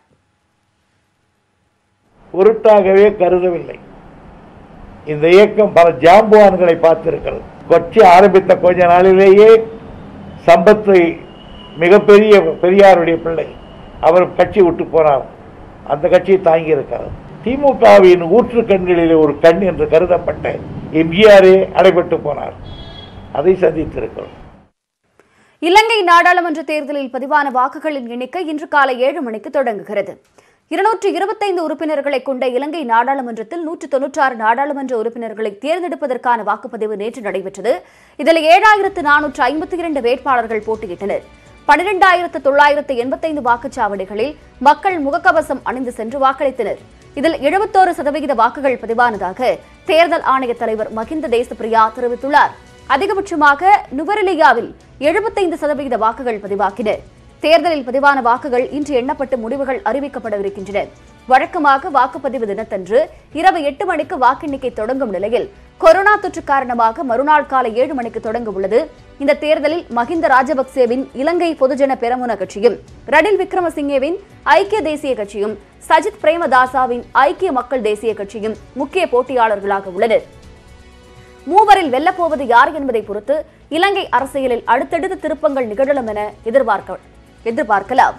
பொருட்டாகவே கருதவில்லை இந்த இயக்கம் பல ஜாம்புவான்களை பார்த்திருக்கிறது கொச்சி ஆரம்பித்த கொஞ்ச நாளிலேயே சம்பத்தை மிகப்பெரிய பெரியாருடைய பிள்ளை அவர் கட்சி விட்டு போனார் அந்த கட்சியை தாங்கி இருக்கார் திமுகவின் ஊற்று கண்களிலே ஒரு கண் என்று கருதப்பட்ட எம்ஜிஆரே அடைபட்டு போனார் அதை சந்தித்திருக்கிறோம் இலங்கை நாடாளுமன்ற தேர்தலில் பதிவான வாக்குகளின் எண்ணிக்கை இன்று காலை ஏழு மணிக்கு தொடங்குகிறது இருநூற்று இருபத்தைந்து உறுப்பினர்களை கொண்ட இலங்கை நாடாளுமன்றத்தில் நூற்று தொன்னூற்றாறு நாடாளுமன்ற உறுப்பினர்களை தேர்ந்தெடுப்பதற்கான வாக்குப்பதிவு நேற்று நடைபெற்றது இதில் ஏழாயிரத்து நானூற்று ஐம்பத்தி இரண்டு வேட்பாளர்கள் போட்டியிட்டனர் பனிரெண்டாயிரத்து தொள்ளாயிரத்து எண்பத்தைந்து வாக்குச்சாவடிகளில் மக்கள் முகக்கவசம் அணிந்து சென்று வாக்களித்தனர் இதில் எழுபத்தோரு சதவிகித வாக்குகள் பதிவானதாக தேர்தல் ஆணைய தலைவர் மகிந்த தேசப்பிரியா தெரிவித்துள்ளார் அதிகபட்சமாக நுவரெலியாவில் எழுபத்தைந்து சதவிகித வாக்குகள் பதிவாகின தேர்தலில் பதிவான வாக்குகள் இன்று எண்ணப்பட்டு முடிவுகள் அறிவிக்கப்படவிருக்கின்றன வழக்கமாக வாக்குப்பதிவு தினத்தன்று இரவு எட்டு மணிக்கு வாக்கெண்ணிக்கை தொடங்கும் நிலையில் கொரோனா தொற்று காரணமாக மறுநாள் காலை ஏழு மணிக்கு தொடங்க உள்ளது இந்த தேர்தலில் மஹிந்த ராஜபக்சேவின் இலங்கை பொதுஜன பெரமுன கட்சியும் ரணில் விக்ரமசிங்கேவின் ஐக்கிய தேசிய கட்சியும் சஜித் பிரேமதாசாவின் ஐக்கிய மக்கள் தேசிய கட்சியும் முக்கிய போட்டியாளர்களாக உள்ளனர் மூவரில் வெல்லப்போவது யார் என்பதை பொறுத்து இலங்கை அரசியலில் அடுத்தடுத்த திருப்பங்கள் நிகழலாம் என எதிர்பார்க்க எதிர்பார்க்கலாம்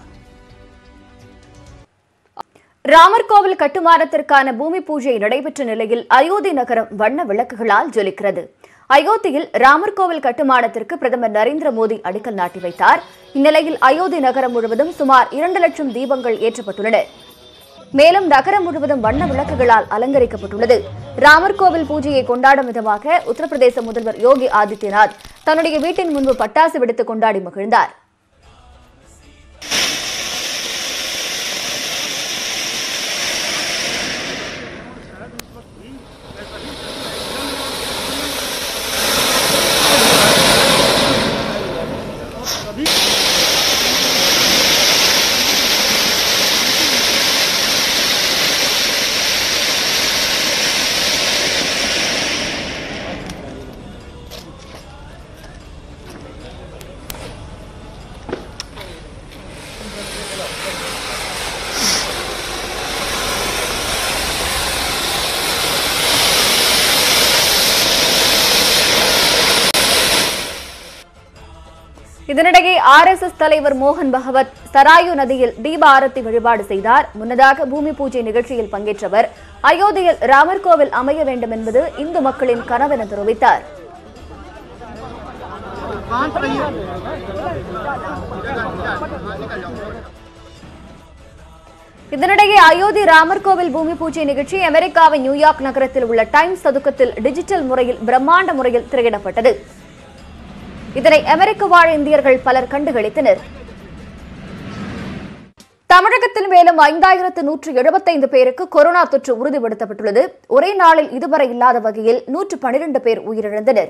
ராமர் கோவில் கட்டுமானத்திற்கான பூமி பூஜை நடைபெற்ற நிலையில் அயோத்தி நகரம் வண்ண விளக்குகளால் ஜொலிக்கிறது அயோத்தியில் ராமர் கோவில் கட்டுமானத்திற்கு பிரதமர் நரேந்திர மோடி அடிக்கல் நாட்டி வைத்தார் இந்நிலையில் அயோத்தி நகரம் முழுவதும் சுமார் இரண்டு லட்சம் தீபங்கள் ஏற்றப்பட்டுள்ளன மேலும் நகரம் முழுவதும் வண்ண விளக்குகளால் அலங்கரிக்கப்பட்டுள்ளது ராமர் கோவில் பூஜையை கொண்டாடும் விதமாக உத்தரப்பிரதேச முதல்வர் யோகி ஆதித்யநாத் தன்னுடைய வீட்டின் முன்பு பட்டாசு வெடித்து கொண்டாடி மகிழ்ந்தார் இதனிடையே ஆர்எஸ்எஸ் தலைவர் மோகன் பகவத் சராயு நதியில் தீப ஆரத்தி வழிபாடு செய்தார் முன்னதாக பூமி பூஜை நிகழ்ச்சியில் பங்கேற்றவர் அயோத்தியில் ராமர் கோவில் அமைய வேண்டும் என்பது இந்து மக்களின் கனவென தெரிவித்தார் இதனிடையே அயோத்தி ராமர் கோவில் பூமி பூஜை நிகழ்ச்சி அமெரிக்காவின் நியூயார்க் நகரத்தில் உள்ள டைம்ஸ் சதுக்கத்தில் டிஜிட்டல் முறையில் பிரம்மாண்ட முறையில் திரையிடப்பட்டது இதனை அமெரிக்க வாழ் இந்தியர்கள் பலர் கண்டுகளித்தனர் தமிழகத்தில் மேலும் ஐந்தாயிரத்து நூற்று எழுபத்தைந்து பேருக்கு கொரோனா தொற்று உறுதிப்படுத்தப்பட்டுள்ளது ஒரே நாளில் இதுவரை இல்லாத வகையில் நூற்று பனிரெண்டு பேர் உயிரிழந்தனர்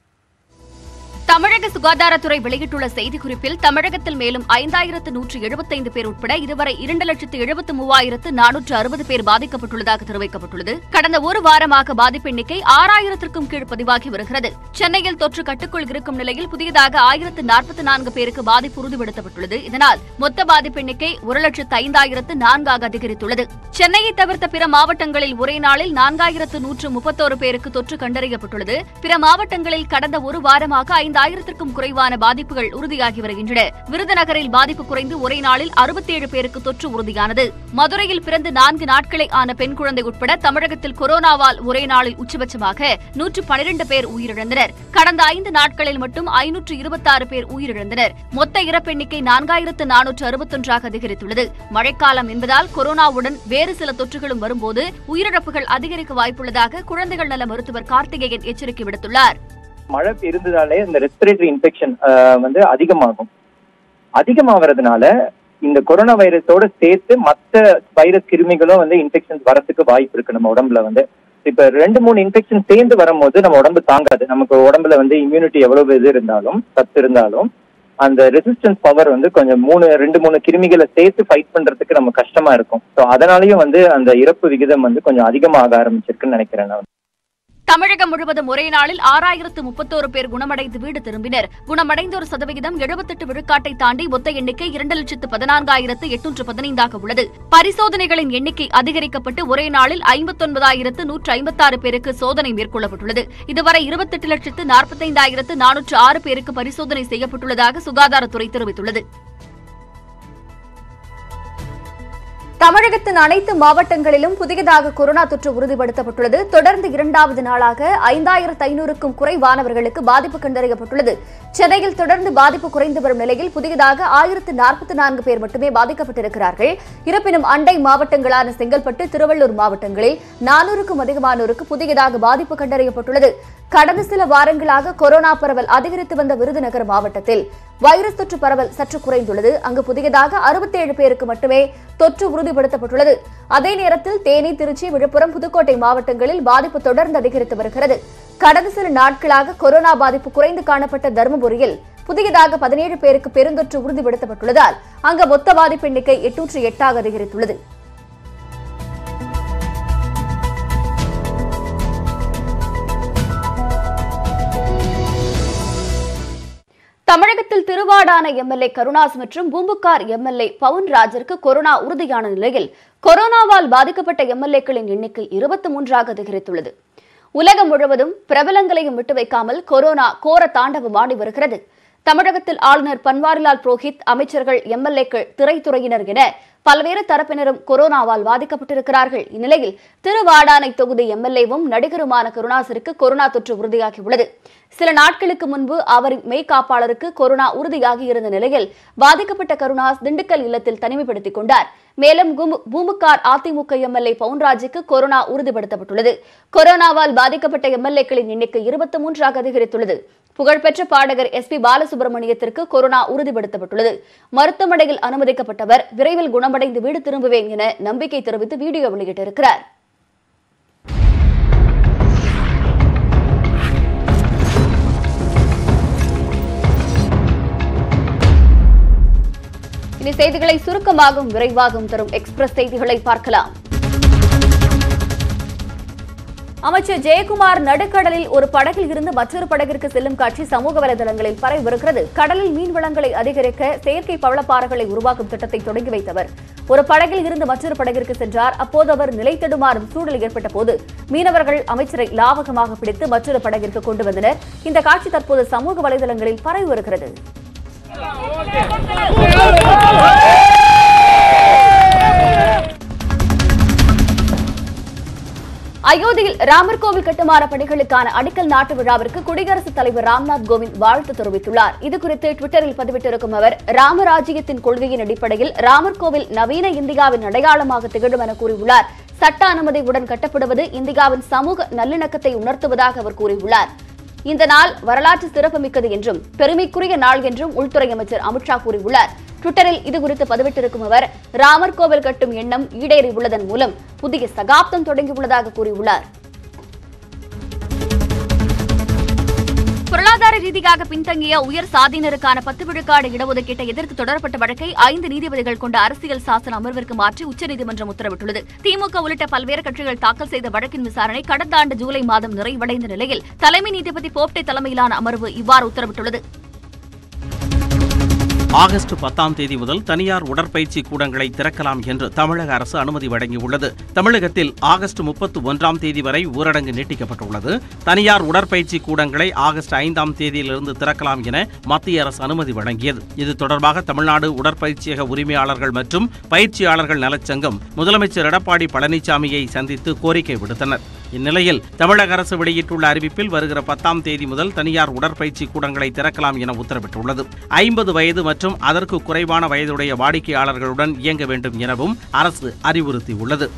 தமிழக சுகாதாரத்துறை வெளியிட்டுள்ள செய்திக்குறிப்பில் தமிழகத்தில் மேலும் ஐந்தாயிரத்து நூற்று எழுபத்தைந்து பேர் உட்பட இதுவரை இரண்டு லட்சத்து எழுபத்து மூவாயிரத்து நானூற்று அறுபது பேர் பாதிக்கப்பட்டுள்ளதாக தெரிவிக்கப்பட்டுள்ளது கடந்த ஒரு வாரமாக பாதிப்பு எண்ணிக்கை ஆறாயிரத்திற்கும் கீழ் பதிவாகி வருகிறது சென்னையில் தொற்று கட்டுக்குள் இருக்கும் நிலையில் புதியதாக ஆயிரத்து நாற்பத்தி நான்கு பேருக்கு பாதிப்பு உறுதிப்படுத்தப்பட்டுள்ளது இதனால் மொத்த பாதிப்பு எண்ணிக்கை ஒரு லட்சத்து ஐந்தாயிரத்து நான்காக அதிகரித்துள்ளது சென்னையை தவிர்த்த பிற மாவட்டங்களில் ஒரே நாளில் நான்காயிரத்து நூற்று முப்பத்தோரு பேருக்கு தொற்று கண்டறியப்பட்டுள்ளது பிற மாவட்டங்களில் கடந்த ஒரு வாரமாக ஐந்தாயிரத்திற்கும் குறைவான பாதிப்புகள் உறுதியாகி வருகின்றன விருதுநகரில் பாதிப்பு குறைந்து ஒரே நாளில் அறுபத்தேழு பேருக்கு தொற்று உறுதியானது மதுரையில் பிறந்து நான்கு நாட்களை ஆன பெண் குழந்தை உட்பட தமிழகத்தில் கொரோனாவால் ஒரே நாளில் உச்சபட்சமாக நூற்று பனிரெண்டு பேர் உயிரிழந்தனர் கடந்த ஐந்து நாட்களில் மட்டும் ஐநூற்று இருபத்தாறு பேர் உயிரிழந்தனர் மொத்த இறப்பெண்ணிக்கை நான்காயிரத்து நானூற்று அறுபத்தொன்றாக அதிகரித்துள்ளது மழைக்காலம் என்பதால் கொரோனாவுடன் வேறு சில தொற்றுகளும் வரும்போது உயிரிழப்புகள் அதிகரிக்க வாய்ப்புள்ளதாக குழந்தைகள் நல மருத்துவர் கார்த்திகேயன் எச்சரிக்கை விடுத்துள்ளார் மழை இருந்ததாலே இந்த ரெஸ்பிரேட்டரி இன்ஃபெக்ஷன் வந்து அதிகமாகும் அதிகமாகிறதுனால இந்த கொரோனா வைரஸோட சேர்த்து மற்ற வைரஸ் கிருமிகளும் வந்து இன்ஃபெக்ஷன்ஸ் வரத்துக்கு வாய்ப்பு இருக்கு நம்ம உடம்புல வந்து இப்ப ரெண்டு மூணு இன்ஃபெக்ஷன் சேர்ந்து வரும்போது நம்ம உடம்பு தாங்காது நமக்கு உடம்புல வந்து இம்யூனிட்டி எவ்வளவு இது இருந்தாலும் சத்து இருந்தாலும் அந்த ரெசிஸ்டன்ஸ் பவர் வந்து கொஞ்சம் மூணு ரெண்டு மூணு கிருமிகளை சேர்த்து ஃபைட் பண்றதுக்கு நம்ம கஷ்டமா இருக்கும் ஸோ அதனாலயும் வந்து அந்த இறப்பு விகிதம் வந்து கொஞ்சம் அதிகமாக ஆரம்பிச்சிருக்குன்னு நினைக்கிறேன் நான் தமிழகம் முழுவதும் ஒரே நாளில் ஆறாயிரத்து முப்பத்தோரு பேர் குணமடைந்து வீடு திரும்பினர் குணமடைந்தோர் சதவிகிதம் எழுபத்தெட்டு விழுக்காட்டை தாண்டி மொத்த எண்ணிக்கை இரண்டு லட்சத்து பதினான்காயிரத்து எட்நூற்று பதினைந்தாக உள்ளது பரிசோதனைகளின் எண்ணிக்கை அதிகரிக்கப்பட்டு ஒரே நாளில் ஐம்பத்தொன்பதாயிரத்து நூற்று ஐம்பத்தாறு பேருக்கு சோதனை மேற்கொள்ளப்பட்டுள்ளது இதுவரை இருபத்தெட்டு லட்சத்து நாற்பத்தைந்தாயிரத்து நானூற்று ஆறு பேருக்கு பரிசோதனை செய்யப்பட்டுள்ளதாக சுகாதாரத்துறை தெரிவித்துள்ளது தமிழகத்தின் அனைத்து மாவட்டங்களிலும் புதியதாக கொரோனா தொற்று உறுதிப்படுத்தப்பட்டுள்ளது தொடர்ந்து இரண்டாவது நாளாக ஐந்தாயிரத்து ஐநூறுக்கும் குறைவானவர்களுக்கு பாதிப்பு கண்டறியப்பட்டுள்ளது சென்னையில் தொடர்ந்து பாதிப்பு குறைந்து வரும் நிலையில் புதியதாக ஆயிரத்து நாற்பத்தி நான்கு பேர் மட்டுமே பாதிக்கப்பட்டிருக்கிறார்கள் இருப்பினும் அண்டை மாவட்டங்களான செங்கல்பட்டு திருவள்ளூர் மாவட்டங்களில் நானூறுக்கும் அதிகமானோருக்கு புதியதாக பாதிப்பு கண்டறியப்பட்டுள்ளது கடந்த சில வாரங்களாக கொரோனா பரவல் அதிகரித்து வந்த விருதுநகர் மாவட்டத்தில் வைரஸ் தொற்று பரவல் சற்று குறைந்துள்ளது அங்கு புதியதாக அறுபத்தேழு பேருக்கு மட்டுமே தொற்று உறுதிப்படுத்தப்பட்டுள்ளது அதே நேரத்தில் தேனி திருச்சி விழுப்புரம் புதுக்கோட்டை மாவட்டங்களில் பாதிப்பு தொடர்ந்து அதிகரித்து வருகிறது கடந்த சில நாட்களாக கொரோனா பாதிப்பு குறைந்து காணப்பட்ட தருமபுரியில் புதியதாக பதினேழு பேருக்கு பெருந்தொற்று உறுதிப்படுத்தப்பட்டுள்ளதால் அங்கு மொத்த பாதிப்பு எண்ணிக்கை எட்நூற்று எட்டாக அதிகரித்துள்ளது தமிழகத்தில் திருவாடான எம்எல்ஏ கருணாஸ் மற்றும் பூம்புகார் எம்எல்ஏ பவுன் ராஜருக்கு கொரோனா உறுதியான நிலையில் கொரோனாவால் பாதிக்கப்பட்ட எம்எல்ஏக்களின் எண்ணிக்கை இருபத்தி மூன்றாக அதிகரித்துள்ளது உலகம் முழுவதும் பிரபலங்களையும் விட்டு வைக்காமல் கொரோனா கோர தாண்டவம் ஆடி வருகிறது தமிழகத்தில் ஆளுநர் பன்வாரிலால் புரோஹித் அமைச்சர்கள் எம்எல்ஏக்கள் திரைத்துறையினர் என பல்வேறு தரப்பினரும் கொரோனாவால் பாதிக்கப்பட்டிருக்கிறார்கள் இந்நிலையில் திருவாடானை தொகுதி எம்எல்ஏவும் நடிகருமான கருணாசருக்கு கொரோனா தொற்று உறுதியாகியுள்ளது சில நாட்களுக்கு முன்பு அவரின் மெய்காப்பாளருக்கு கொரோனா உறுதியாகி இருந்த நிலையில் பாதிக்கப்பட்ட கருணாஸ் திண்டுக்கல் இல்லத்தில் தனிமைப்படுத்திக் கொண்டார் மேலும் குமு- பூமுகார் அதிமுக எம்எல்ஏ பவுன்ராஜுக்கு கொரோனா உறுதிப்படுத்தப்பட்டுள்ளது கொரோனாவால் பாதிக்கப்பட்ட எம்எல்ஏக்களின் எண்ணிக்கை இருபத்தி மூன்றாக அதிகரித்துள்ளது புகழ்பெற்ற பாடகர் எஸ் பி பாலசுப்ரமணியத்திற்கு கொரோனா உறுதிப்படுத்தப்பட்டுள்ளது மருத்துவமனையில் அனுமதிக்கப்பட்டவர் விரைவில் குணமடைந்து வீடு திரும்புவேன் என நம்பிக்கை தெரிவித்து வீடியோ வெளியிட்டிருக்கிறார் இனி செய்திகளை சுருக்கமாகவும் விரைவாகவும் தரும் எக்ஸ்பிரஸ் செய்திகளை பார்க்கலாம் அமைச்சர் ஜெயக்குமார் நடுக்கடலில் ஒரு படகில் இருந்து மற்றொரு படகிற்கு செல்லும் காட்சி சமூக வலைதளங்களில் பரவியிருக்கிறது கடலில் மீன் வளங்களை அதிகரிக்க செயற்கை பவளப்பாறைகளை உருவாக்கும் திட்டத்தை தொடங்கி வைத்தவர் ஒரு படகில் இருந்து மற்றொரு படகிற்கு சென்றார் அப்போது அவர் நிலை தடுமாறும் சூழல் ஏற்பட்ட போது மீனவர்கள் அமைச்சரை லாவகமாக பிடித்து மற்றொரு படகிற்கு கொண்டு வந்தனர் இந்த காட்சி தற்போது சமூக வலைதளங்களில் பரவி வருகிறது அயோத்தியில் ராமர் கோவில் கட்டுமான பணிகளுக்கான அடிக்கல் நாட்டு விழாவிற்கு குடியரசுத் தலைவர் ராம்நாத் கோவிந்த் வாழ்த்து தெரிவித்துள்ளார் இதுகுறித்து டுவிட்டரில் பதிவிட்டிருக்கும் அவர் ராமராஜ்யத்தின் கொள்கையின் அடிப்படையில் ராமர் கோவில் நவீன இந்தியாவின் அடையாளமாக திகழும் என கூறியுள்ளார் சட்ட அனுமதியுடன் கட்டப்படுவது இந்தியாவின் சமூக நல்லிணக்கத்தை உணர்த்துவதாக அவர் கூறியுள்ளார் இந்த நாள் வரலாற்று சிறப்புமிக்கது என்றும் பெருமைக்குரிய நாள் என்றும் உள்துறை அமைச்சர் அமித்ஷா கூறியுள்ளார் ட்விட்டரில் இதுகுறித்து பதிவிட்டிருக்கும் அவர் ராமர் கோவில் கட்டும் எண்ணம் ஈடேறியுள்ளதன் மூலம் புதிய சகாப்தம் தொடங்கியுள்ளதாக கூறியுள்ளார் பொருளாதார ரீதியாக பின்தங்கிய உயர் சாதியினருக்கான பத்து விழுக்காடு இடஒதுக்கீட்டை எதிர்த்து தொடரப்பட்ட வழக்கை ஐந்து நீதிபதிகள் கொண்ட அரசியல் சாசன அமர்விற்கு மாற்றி உச்சநீதிமன்றம் உத்தரவிட்டுள்ளது திமுக உள்ளிட்ட பல்வேறு கட்சிகள் தாக்கல் செய்த வழக்கின் விசாரணை கடந்த ஆண்டு ஜூலை மாதம் நிறைவடைந்த நிலையில் தலைமை நீதிபதி போப்டே தலைமையிலான அமர்வு இவ்வாறு உத்தரவிட்டுள்ளது ஆகஸ்ட் பத்தாம் தேதி முதல் தனியார் உடற்பயிற்சி கூடங்களை திறக்கலாம் என்று தமிழக அரசு அனுமதி வழங்கியுள்ளது தமிழகத்தில் ஆகஸ்ட் முப்பத்து ஒன்றாம் தேதி வரை ஊரடங்கு நீட்டிக்கப்பட்டுள்ளது தனியார் உடற்பயிற்சி கூடங்களை ஆகஸ்ட் ஐந்தாம் தேதியிலிருந்து திறக்கலாம் என மத்திய அரசு அனுமதி வழங்கியது இது தொடர்பாக தமிழ்நாடு உடற்பயிற்சியக உரிமையாளர்கள் மற்றும் பயிற்சியாளர்கள் நலச்சங்கம் முதலமைச்சர் எடப்பாடி பழனிசாமியை சந்தித்து கோரிக்கை விடுத்தனர் இந்நிலையில் தமிழக அரசு வெளியிட்டுள்ள அறிவிப்பில் வருகிற பத்தாம் தேதி முதல் தனியார் உடற்பயிற்சி கூடங்களை திறக்கலாம் என உத்தரவிட்டுள்ளது ஐம்பது வயது மற்றும் அதற்கு குறைவான வயதுடைய வாடிக்கையாளர்களுடன் இயங்க வேண்டும் எனவும் அரசு அறிவுறுத்தியுள்ளது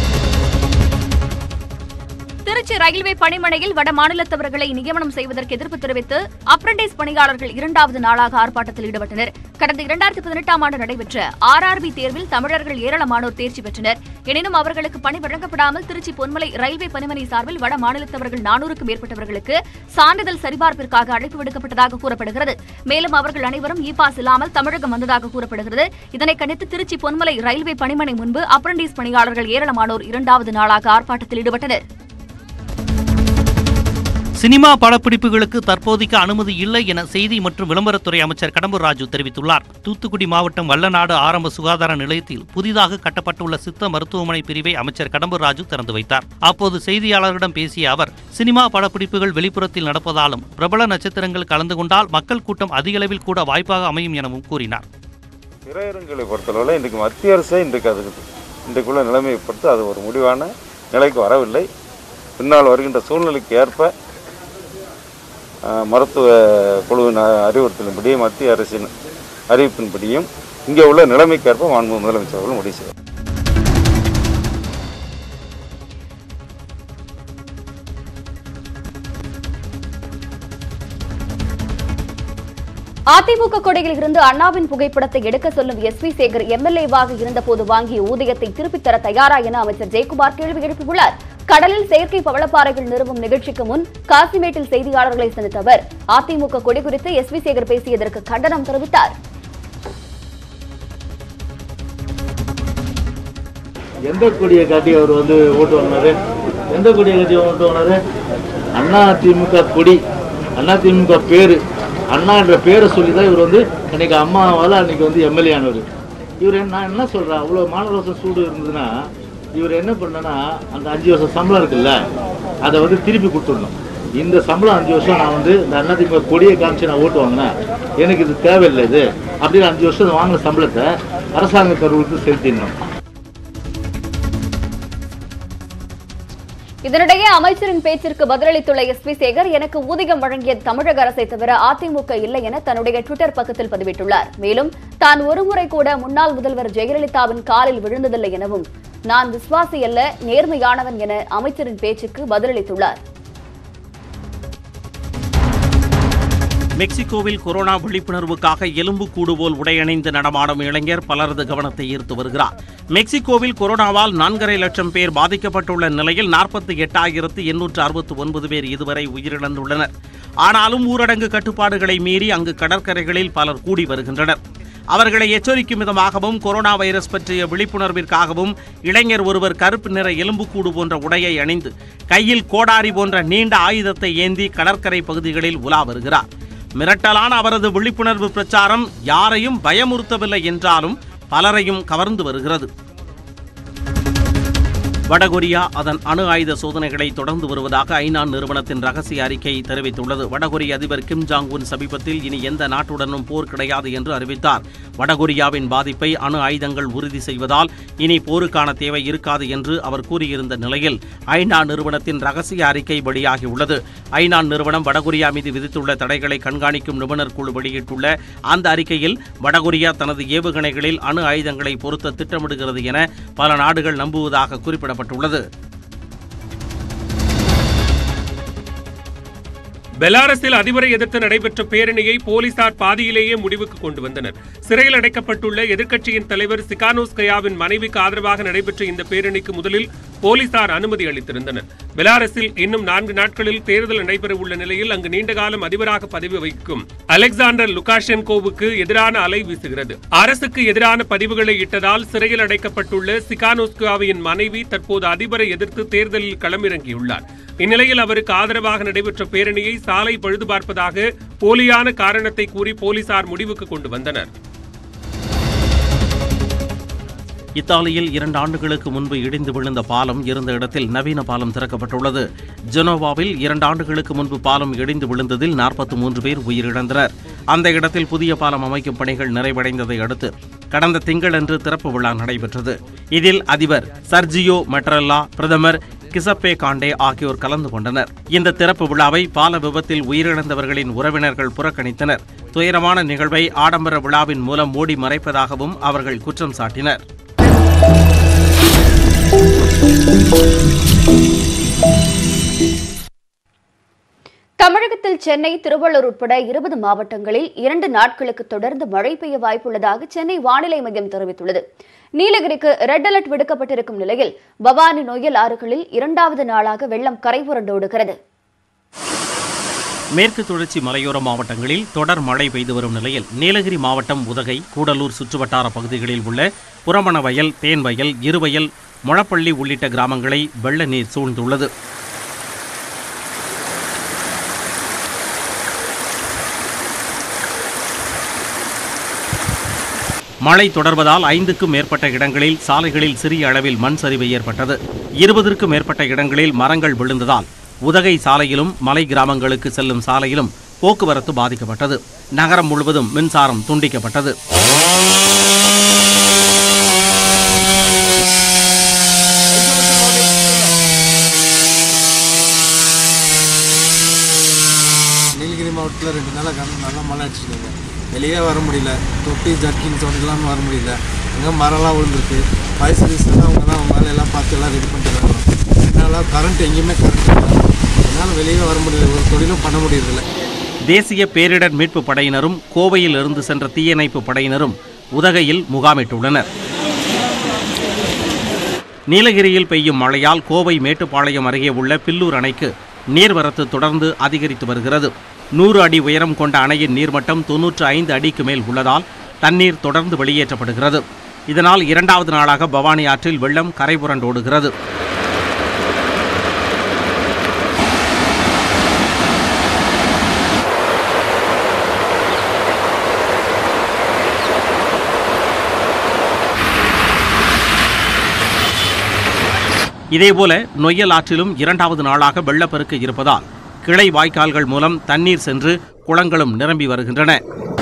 திருச்சி ரயில்வே பணிமனையில் வட மாநிலத்தவர்களை நியமனம் செய்வதற்கு எதிர்ப்பு தெரிவித்து அப்ரண்டிஸ் பணியாளர்கள் இரண்டாவது நாளாக ஆர்ப்பாட்டத்தில் ஈடுபட்டனர் கடந்த இரண்டாயிரத்தி பதினெட்டாம் ஆண்டு நடைபெற்ற ஆர்ஆர்பி தேர்வில் தமிழர்கள் ஏராளமானோர் தேர்ச்சி பெற்றனர் எனினும் அவர்களுக்கு பணி வழங்கப்படாமல் திருச்சி பொன்மலை ரயில்வே பணிமனை சார்பில் வட மாநிலத்தவர்கள் நானூறுக்கும் மேற்பட்டவர்களுக்கு சான்றிதழ் சரிபார்ப்பிற்காக அழைப்பு விடுக்கப்பட்டதாக கூறப்படுகிறது மேலும் அவர்கள் அனைவரும் இ பாஸ் இல்லாமல் தமிழகம் வந்ததாக கூறப்படுகிறது இதனை கண்டித்து திருச்சி பொன்மலை ரயில்வே பணிமனை முன்பு அப்ரண்டிஸ் பணியாளர்கள் ஏராளமானோர் இரண்டாவது நாளாக ஆர்ப்பாட்டத்தில் ஈடுபட்டனர் சினிமா படப்பிடிப்புகளுக்கு தற்போதைக்கு அனுமதி இல்லை என செய்தி மற்றும் விளம்பரத்துறை அமைச்சர் கடம்பூர் ராஜு தெரிவித்துள்ளார் தூத்துக்குடி மாவட்டம் வல்லநாடு ஆரம்ப சுகாதார நிலையத்தில் புதிதாக கட்டப்பட்டுள்ள சித்த மருத்துவமனை பிரிவை அமைச்சர் கடம்பூர் ராஜு திறந்து வைத்தார் அப்போது செய்தியாளர்களிடம் பேசிய அவர் சினிமா படப்பிடிப்புகள் வெளிப்புறத்தில் நடப்பதாலும் பிரபல நட்சத்திரங்கள் கலந்து கொண்டால் மக்கள் கூட்டம் அதிக அளவில் கூட வாய்ப்பாக அமையும் எனவும் கூறினார் திரையரங்குகளை பொறுத்தளவில் இன்றைக்கு மத்திய அரசே இன்றைக்கு அதுக்கு இன்றைக்குள்ள நிலைமையை பொறுத்து அது ஒரு முடிவான நிலைக்கு வரவில்லை பின்னால் வருகின்ற சூழ்நிலைக்கு ஏற்ப அஹ், மருத்துவ குழுவின் அ- அறிவுறுத்தலின்படி மத்திய அரசின் அறிவிப்பின்படியும் இங்கே உள்ள நிலைமைக்கேற்ப மாண்பு முதலமைச்சர் அவர்கள் முடிவு செய்வார் அதிமுக கொடையில் இருந்து அண்ணாவின் புகைப்படத்தை எடுக்க சொல்லும் எஸ் வி சேகர் எம்எல்ஏவாக இருந்தபோது வாங்கிய ஊதியத்தை திருப்பித் தர தயாரா என அமைச்சர் ஜெயக்குமார் கேள்வி எழுப்பியுள்ளார் கடலில் செயற்கை பவளப்பாறைகள் நிறுவும் நிகழ்ச்சிக்கு முன் காசிமேட்டில் செய்தியாளர்களை சந்தித்த அவர் அதிமுக கொடி குறித்து எஸ் வி சேகர் பேசியதற்கு கண்டனம் தெரிவித்தார் எந்த கொடியை காட்டி அவர் வந்து ஓட்டு வாங்கினாரு எந்த கொடியை காட்டி ஓட்டு வாங்கினாரு அண்ணா திமுக கொடி அண்ணா திமுக பேரு அண்ணா என்ற பேரை சொல்லி தான் இவர் வந்து அன்னைக்கு அம்மாவால் அன்னைக்கு வந்து எம்எல்ஏ ஆனவர் இவர் என்ன நான் என்ன சொல்கிறேன் அவ்வளோ மாநகராசம் சூடு இருந்ததுன்னா இவர் என்ன பண்ணனா அந்த அஞ்சு வருஷம் சம்பளம் இருக்குல்ல அதை வந்து திருப்பி கொடுத்துடணும் இந்த சம்பளம் அஞ்சு வருஷம் நான் வந்து இந்த அண்ணாதிமுக கொடியை காமிச்சு நான் ஓட்டு வாங்கினேன் எனக்கு இது தேவையில்லை இது அப்படின்னு அஞ்சு வருஷம் வாங்கின சம்பளத்தை அரசாங்க கருவுக்கு செலுத்திடணும் இதனிடையே அமைச்சரின் பேச்சிற்கு பதிலளித்துள்ள எஸ் பி சேகர் எனக்கு ஊதியம் வழங்கியது தமிழக அரசை தவிர அதிமுக இல்லை என தன்னுடைய டுவிட்டர் பக்கத்தில் பதிவிட்டுள்ளார் மேலும் தான் ஒருமுறை கூட முன்னாள் முதல்வர் ஜெயலலிதாவின் காலில் விழுந்ததில்லை எனவும் நான் விசுவாசி அல்ல நேர்மையானவன் என அமைச்சரின் பேச்சுக்கு பதிலளித்துள்ளார் மெக்சிகோவில் கொரோனா விழிப்புணர்வுக்காக எலும்பு கூடு போல் உடையணிந்து நடமாடும் இளைஞர் பலரது கவனத்தை ஈர்த்து வருகிறார் மெக்சிகோவில் கொரோனாவால் நான்கரை லட்சம் பேர் பாதிக்கப்பட்டுள்ள நிலையில் நாற்பத்தி எட்டாயிரத்து எண்ணூற்று அறுபத்தி ஒன்பது பேர் இதுவரை உயிரிழந்துள்ளனர் ஆனாலும் ஊரடங்கு கட்டுப்பாடுகளை மீறி அங்கு கடற்கரைகளில் பலர் கூடி வருகின்றனர் அவர்களை எச்சரிக்கும் விதமாகவும் கொரோனா வைரஸ் பற்றிய விழிப்புணர்விற்காகவும் இளைஞர் ஒருவர் கருப்பு நிற எலும்புக்கூடு போன்ற உடையை அணிந்து கையில் கோடாரி போன்ற நீண்ட ஆயுதத்தை ஏந்தி கடற்கரை பகுதிகளில் உலா வருகிறார் மிரட்டலான அவரது விழிப்புணர்வு பிரச்சாரம் யாரையும் பயமுறுத்தவில்லை என்றாலும் பலரையும் கவர்ந்து வருகிறது வடகொரியா அதன் அணு ஆயுத சோதனைகளை தொடர்ந்து வருவதாக ஐநா நிறுவனத்தின் ரகசிய அறிக்கை தெரிவித்துள்ளது வடகொரிய அதிபர் கிம் ஜாங் உன் சமீபத்தில் இனி எந்த நாட்டுடனும் போர் கிடையாது என்று அறிவித்தார் வடகொரியாவின் பாதிப்பை அணு ஆயுதங்கள் உறுதி செய்வதால் இனி போருக்கான தேவை இருக்காது என்று அவர் கூறியிருந்த நிலையில் ஐநா நிறுவனத்தின் ரகசிய அறிக்கை வெளியாகியுள்ளது ஐநா நிறுவனம் வடகொரியா மீது விதித்துள்ள தடைகளை கண்காணிக்கும் நிபுணர் குழு வெளியிட்டுள்ள அந்த அறிக்கையில் வடகொரியா தனது ஏவுகணைகளில் அணு ஆயுதங்களை பொருத்த திட்டமிடுகிறது என பல நாடுகள் நம்புவதாக குறிப்பிடப்பட்டுள்ளது பெலாரஸில் அதிபரை எதிர்த்து நடைபெற்ற பேரணியை போலீசார் பாதியிலேயே முடிவுக்கு கொண்டு வந்தனர் சிறையில் அடைக்கப்பட்டுள்ள எதிர்க்கட்சியின் தலைவர் சிகானோஸ் கயாவின் மனைவிக்கு ஆதரவாக நடைபெற்ற இந்த பேரணிக்கு முதலில் போலீசார் அனுமதி அளித்திருந்தனர் பெலாரஸில் இன்னும் நான்கு நாட்களில் தேர்தல் நடைபெறவுள்ள நிலையில் அங்கு நீண்டகாலம் அதிபராக பதவி வகிக்கும் அலெக்சாண்டர் லுகாஷென்கோவுக்கு எதிரான அலை வீசுகிறது அரசுக்கு எதிரான பதிவுகளை இட்டதால் சிறையில் அடைக்கப்பட்டுள்ள சிகானோஸ்காவின் மனைவி தற்போது அதிபரை எதிர்த்து தேர்தலில் களமிறங்கியுள்ளார் இந்நிலையில் அவருக்கு ஆதரவாக நடைபெற்ற பேரணியை சாலை பழுது பார்ப்பதாக போலியான காரணத்தை கூறி போலீசார் முடிவுக்கு கொண்டு வந்தனர் இத்தாலியில் இரண்டு ஆண்டுகளுக்கு முன்பு இடிந்து விழுந்த பாலம் இருந்த இடத்தில் நவீன பாலம் திறக்கப்பட்டுள்ளது ஜெனோவாவில் இரண்டு ஆண்டுகளுக்கு முன்பு பாலம் இடிந்து விழுந்ததில் நாற்பத்தி மூன்று பேர் உயிரிழந்தனர் அந்த இடத்தில் புதிய பாலம் அமைக்கும் பணிகள் நிறைவடைந்ததை அடுத்து கடந்த திங்களன்று திறப்பு விழா நடைபெற்றது இதில் அதிபர் சர்ஜியோ மெட்ரல்லா பிரதமர் கிசப்பே காண்டே ஆகியோர் கலந்து கொண்டனர் இந்த திறப்பு விழாவை பால விபத்தில் உயிரிழந்தவர்களின் உறவினர்கள் புறக்கணித்தனர் துயரமான நிகழ்வை ஆடம்பர விழாவின் மூலம் மூடி மறைப்பதாகவும் அவர்கள் குற்றம் சாட்டினர் தமிழகத்தில் சென்னை திருவள்ளூர் உட்பட இருபது மாவட்டங்களில் இரண்டு நாட்களுக்கு தொடர்ந்து மழை பெய்ய வாய்ப்புள்ளதாக சென்னை வானிலை மையம் தெரிவித்துள்ளது நீலகிரிக்கு ரெட் அலர்ட் விடுக்கப்பட்டிருக்கும் நிலையில் பவானி நொய்யல் ஆறுகளில் இரண்டாவது நாளாக வெள்ளம் கரைபுரண்டோடுகிறது மேற்கு தொடர்ச்சி மலையோர மாவட்டங்களில் தொடர் மழை பெய்து வரும் நிலையில் நீலகிரி மாவட்டம் உதகை கூடலூர் சுற்றுவட்டார பகுதிகளில் உள்ள புறமணவயல் தேன்வயல் இருவயல் முழப்பள்ளி உள்ளிட்ட கிராமங்களை வெள்ள நீர் சூழ்ந்துள்ளது மழை தொடர்வதால் ஐந்துக்கும் மேற்பட்ட இடங்களில் சாலைகளில் சிறிய அளவில் மண் சரிவு ஏற்பட்டது இருபதற்கும் மேற்பட்ட இடங்களில் மரங்கள் விழுந்ததால் உதகை சாலையிலும் மலை கிராமங்களுக்கு செல்லும் சாலையிலும் போக்குவரத்து பாதிக்கப்பட்டது நகரம் முழுவதும் மின்சாரம் துண்டிக்கப்பட்டது நீலகிரி மாவட்டத்தில் ரெண்டு நாளாக கன நல்லா மழை அடிச்சிருக்காங்க வெளியே வர முடியல தொட்டி ஜர்க்கின் சவுண்ட் வர முடியல அங்கே மரம்லாம் விழுந்திருக்கு ஃபயர் சர்வீஸ்லாம் அவங்க தான் அவங்க வேலையெல்லாம் பார்த்து எல்லாம் ரெடி பண்ணிட்டு என்னால் கரண்ட் எங்கேயுமே கரண்ட் இல்லை என்னால் வெளியே வர முடியல ஒரு தொழிலும் பண்ண முடியறதில்ல தேசிய பேரிடர் மீட்பு படையினரும் கோவையில் இருந்து சென்ற தீயணைப்பு படையினரும் உதகையில் முகாமிட்டுள்ளனர் நீலகிரியில் பெய்யும் மழையால் கோவை மேட்டுப்பாளையம் அருகே உள்ள பில்லூர் அணைக்கு நீர்வரத்து தொடர்ந்து அதிகரித்து வருகிறது நூறு அடி உயரம் கொண்ட அணையின் நீர்மட்டம் தொன்னூற்று ஐந்து அடிக்கு மேல் உள்ளதால் தண்ணீர் தொடர்ந்து வெளியேற்றப்படுகிறது இதனால் இரண்டாவது நாளாக பவானி ஆற்றில் வெள்ளம் கரைபுரண்டோடுகிறது இதேபோல நொய்யல் ஆற்றிலும் இரண்டாவது நாளாக வெள்ளப்பெருக்கு இருப்பதால் கிளை வாய்க்கால்கள் மூலம் தண்ணீர் சென்று குளங்களும் நிரம்பி வருகின்றன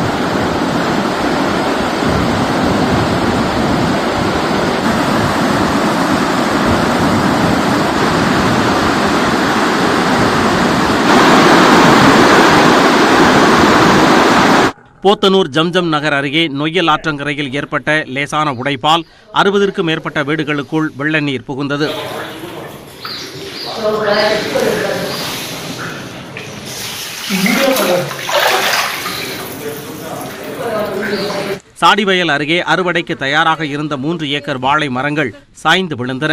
போத்தனூர் ஜம்ஜம் நகர் அருகே நொய்யல் ஆற்றங்கரையில் ஏற்பட்ட லேசான உடைப்பால் அறுபதற்கும் மேற்பட்ட வீடுகளுக்குள் வெள்ள நீர் புகுந்தது சாடிவயல் அருகே அறுவடைக்கு தயாராக இருந்த மூன்று ஏக்கர் வாழை மரங்கள் சாய்ந்து விழுந்தன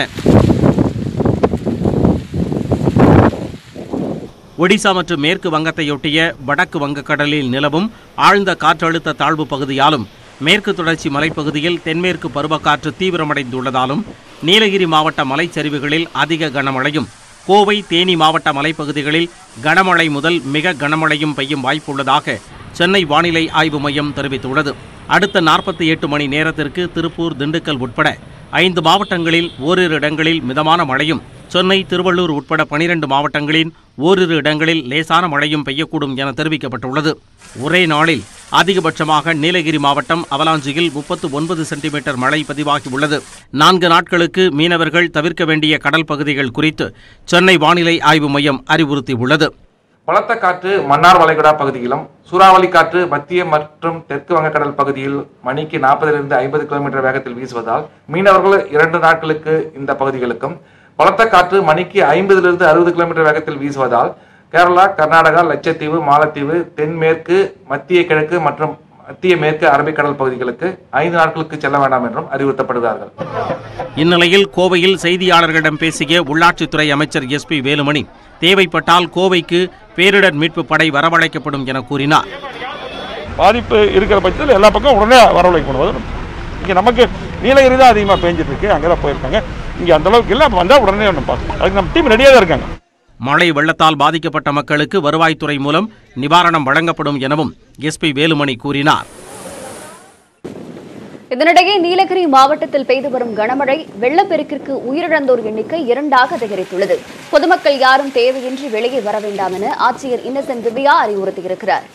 ஒடிசா மற்றும் மேற்கு வங்கத்தையொட்டிய வடக்கு வங்கக்கடலில் நிலவும் ஆழ்ந்த காற்றழுத்த தாழ்வு பகுதியாலும் மேற்கு தொடர்ச்சி மலைப்பகுதியில் தென்மேற்கு பருவக்காற்று தீவிரமடைந்துள்ளதாலும் நீலகிரி மாவட்ட மலைச்சரிவுகளில் அதிக கனமழையும் கோவை தேனி மாவட்ட மலைப்பகுதிகளில் கனமழை முதல் மிக கனமழையும் பெய்யும் வாய்ப்புள்ளதாக சென்னை வானிலை ஆய்வு மையம் தெரிவித்துள்ளது அடுத்த நாற்பத்தி எட்டு மணி நேரத்திற்கு திருப்பூர் திண்டுக்கல் உட்பட ஐந்து மாவட்டங்களில் ஓரிரு இடங்களில் மிதமான மழையும் சென்னை திருவள்ளூர் உட்பட பனிரெண்டு மாவட்டங்களின் ஓரிரு இடங்களில் லேசான மழையும் பெய்யக்கூடும் என தெரிவிக்கப்பட்டுள்ளது ஒரே நாளில் அதிகபட்சமாக நீலகிரி மாவட்டம் அவலாஞ்சியில் முப்பத்து ஒன்பது சென்டிமீட்டர் மழை பதிவாகியுள்ளது நான்கு நாட்களுக்கு மீனவர்கள் தவிர்க்க வேண்டிய கடல் பகுதிகள் குறித்து சென்னை வானிலை ஆய்வு மையம் அறிவுறுத்தியுள்ளது பலத்த காற்று மன்னார் வளைகுடா பகுதியிலும் சூறாவளி காற்று மத்திய மற்றும் தெற்கு வங்கக்கடல் பகுதியில் மணிக்கு நாற்பதிலிருந்து ஐம்பது கிலோமீட்டர் வேகத்தில் வீசுவதால் மீனவர்கள் இரண்டு நாட்களுக்கு இந்த பகுதிகளுக்கும் பலத்த காற்று மணிக்கு ஐம்பதிலிருந்து அறுபது கிலோமீட்டர் வேகத்தில் வீசுவதால் கேரளா கர்நாடகா லட்சத்தீவு மாலத்தீவு தென்மேற்கு மத்திய கிழக்கு மற்றும் மத்திய மேற்கு அரபிக்கடல் பகுதிகளுக்கு ஐந்து நாட்களுக்கு செல்ல வேண்டாம் என்றும் அறிவுறுத்தப்படுகிறார்கள் இந்நிலையில் கோவையில் செய்தியாளர்களிடம் பேசிய உள்ளாட்சித்துறை அமைச்சர் எஸ் பி வேலுமணி தேவைப்பட்டால் கோவைக்கு பேரிடர் மீட்பு படை வரவழைக்கப்படும் என கூறினார் பாதிப்பு இருக்கிற பட்சத்தில் எல்லா பக்கம் உடனே வரவழைக்கணும் இங்கே நமக்கு நீலகிரி தான் அதிகமாக பேஞ்சிட்டு இருக்கு அங்கே தான் போயிருக்காங்க இங்கே அந்த அளவுக்கு இல்லை அப்போ வந்தால் உடனே ஒன்று பார்க்கணும் அதுக்கு நம்ம டீம் ரெடியாக தான் இருக்காங்க மழை வெள்ளத்தால் பாதிக்கப்பட்ட மக்களுக்கு வருவாய்த்துறை மூலம் நிவாரணம் வழங்கப்படும் எனவும் எஸ்பி வேலுமணி கூறினார் இதனிடையே நீலகிரி மாவட்டத்தில் பெய்து வரும் கனமழை வெள்ளப்பெருக்கிற்கு உயிரிழந்தோர் எண்ணிக்கை இரண்டாக அதிகரித்துள்ளது பொதுமக்கள் யாரும் தேவையின்றி வெளியே வர வேண்டாம் என ஆட்சியர் இன்னசென்ட் திவ்யா அறிவுறுத்தியிருக்கிறார்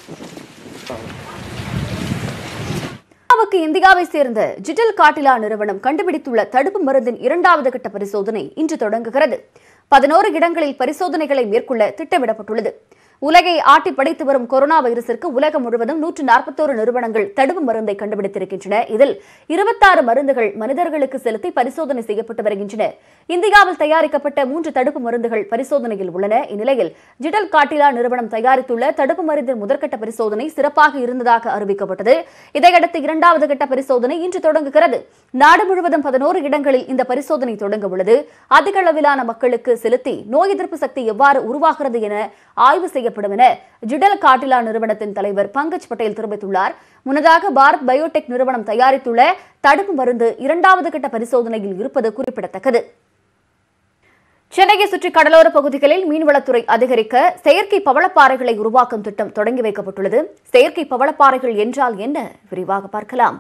இந்தியாவுக்கு இந்தியாவை சேர்ந்த ஜிட்டல் காட்டிலா நிறுவனம் கண்டுபிடித்துள்ள தடுப்பு மருந்தின் இரண்டாவது கட்ட பரிசோதனை இன்று தொடங்குகிறது பதினோரு இடங்களில் பரிசோதனைகளை மேற்கொள்ள திட்டமிடப்பட்டுள்ளது உலகை ஆட்டி படைத்து வரும் கொரோனா வைரசிற்கு உலகம் முழுவதும் நூற்று நாற்பத்தோரு நிறுவனங்கள் தடுப்பு மருந்தை கண்டுபிடித்திருக்கின்றன இதில் இருபத்தாறு மருந்துகள் மனிதர்களுக்கு செலுத்தி பரிசோதனை செய்யப்பட்டு வருகின்றன இந்தியாவில் தயாரிக்கப்பட்ட மூன்று தடுப்பு மருந்துகள் பரிசோதனையில் உள்ளன இந்நிலையில் ஜிடல் காட்டிலா நிறுவனம் தயாரித்துள்ள தடுப்பு மருந்தின் முதற்கட்ட பரிசோதனை சிறப்பாக இருந்ததாக அறிவிக்கப்பட்டது இதையடுத்து இரண்டாவது கட்ட பரிசோதனை இன்று தொடங்குகிறது நாடு முழுவதும் பதினோரு இடங்களில் இந்த பரிசோதனை தொடங்க உள்ளது அதிக அளவிலான மக்களுக்கு செலுத்தி நோய் எதிர்ப்பு சக்தி எவ்வாறு உருவாகிறது என ஆய்வு செய்யப்படும் என ஜிடல் காட்டிலா நிறுவனத்தின் தலைவர் பங்கஜ் பட்டேல் தெரிவித்துள்ளார் முன்னதாக பாரத் பயோடெக் நிறுவனம் தயாரித்துள்ள தடுப்பு மருந்து இரண்டாவது கட்ட பரிசோதனையில் இருப்பது குறிப்பிடத்தக்கது சென்னையை சுற்றி கடலோர பகுதிகளில் மீன்வளத்துறை அதிகரிக்க செயற்கை பவளப்பாறைகளை உருவாக்கும் திட்டம் தொடங்கி வைக்கப்பட்டுள்ளது செயற்கை பவளப்பாறைகள் என்றால் என்ன விரிவாக பார்க்கலாம்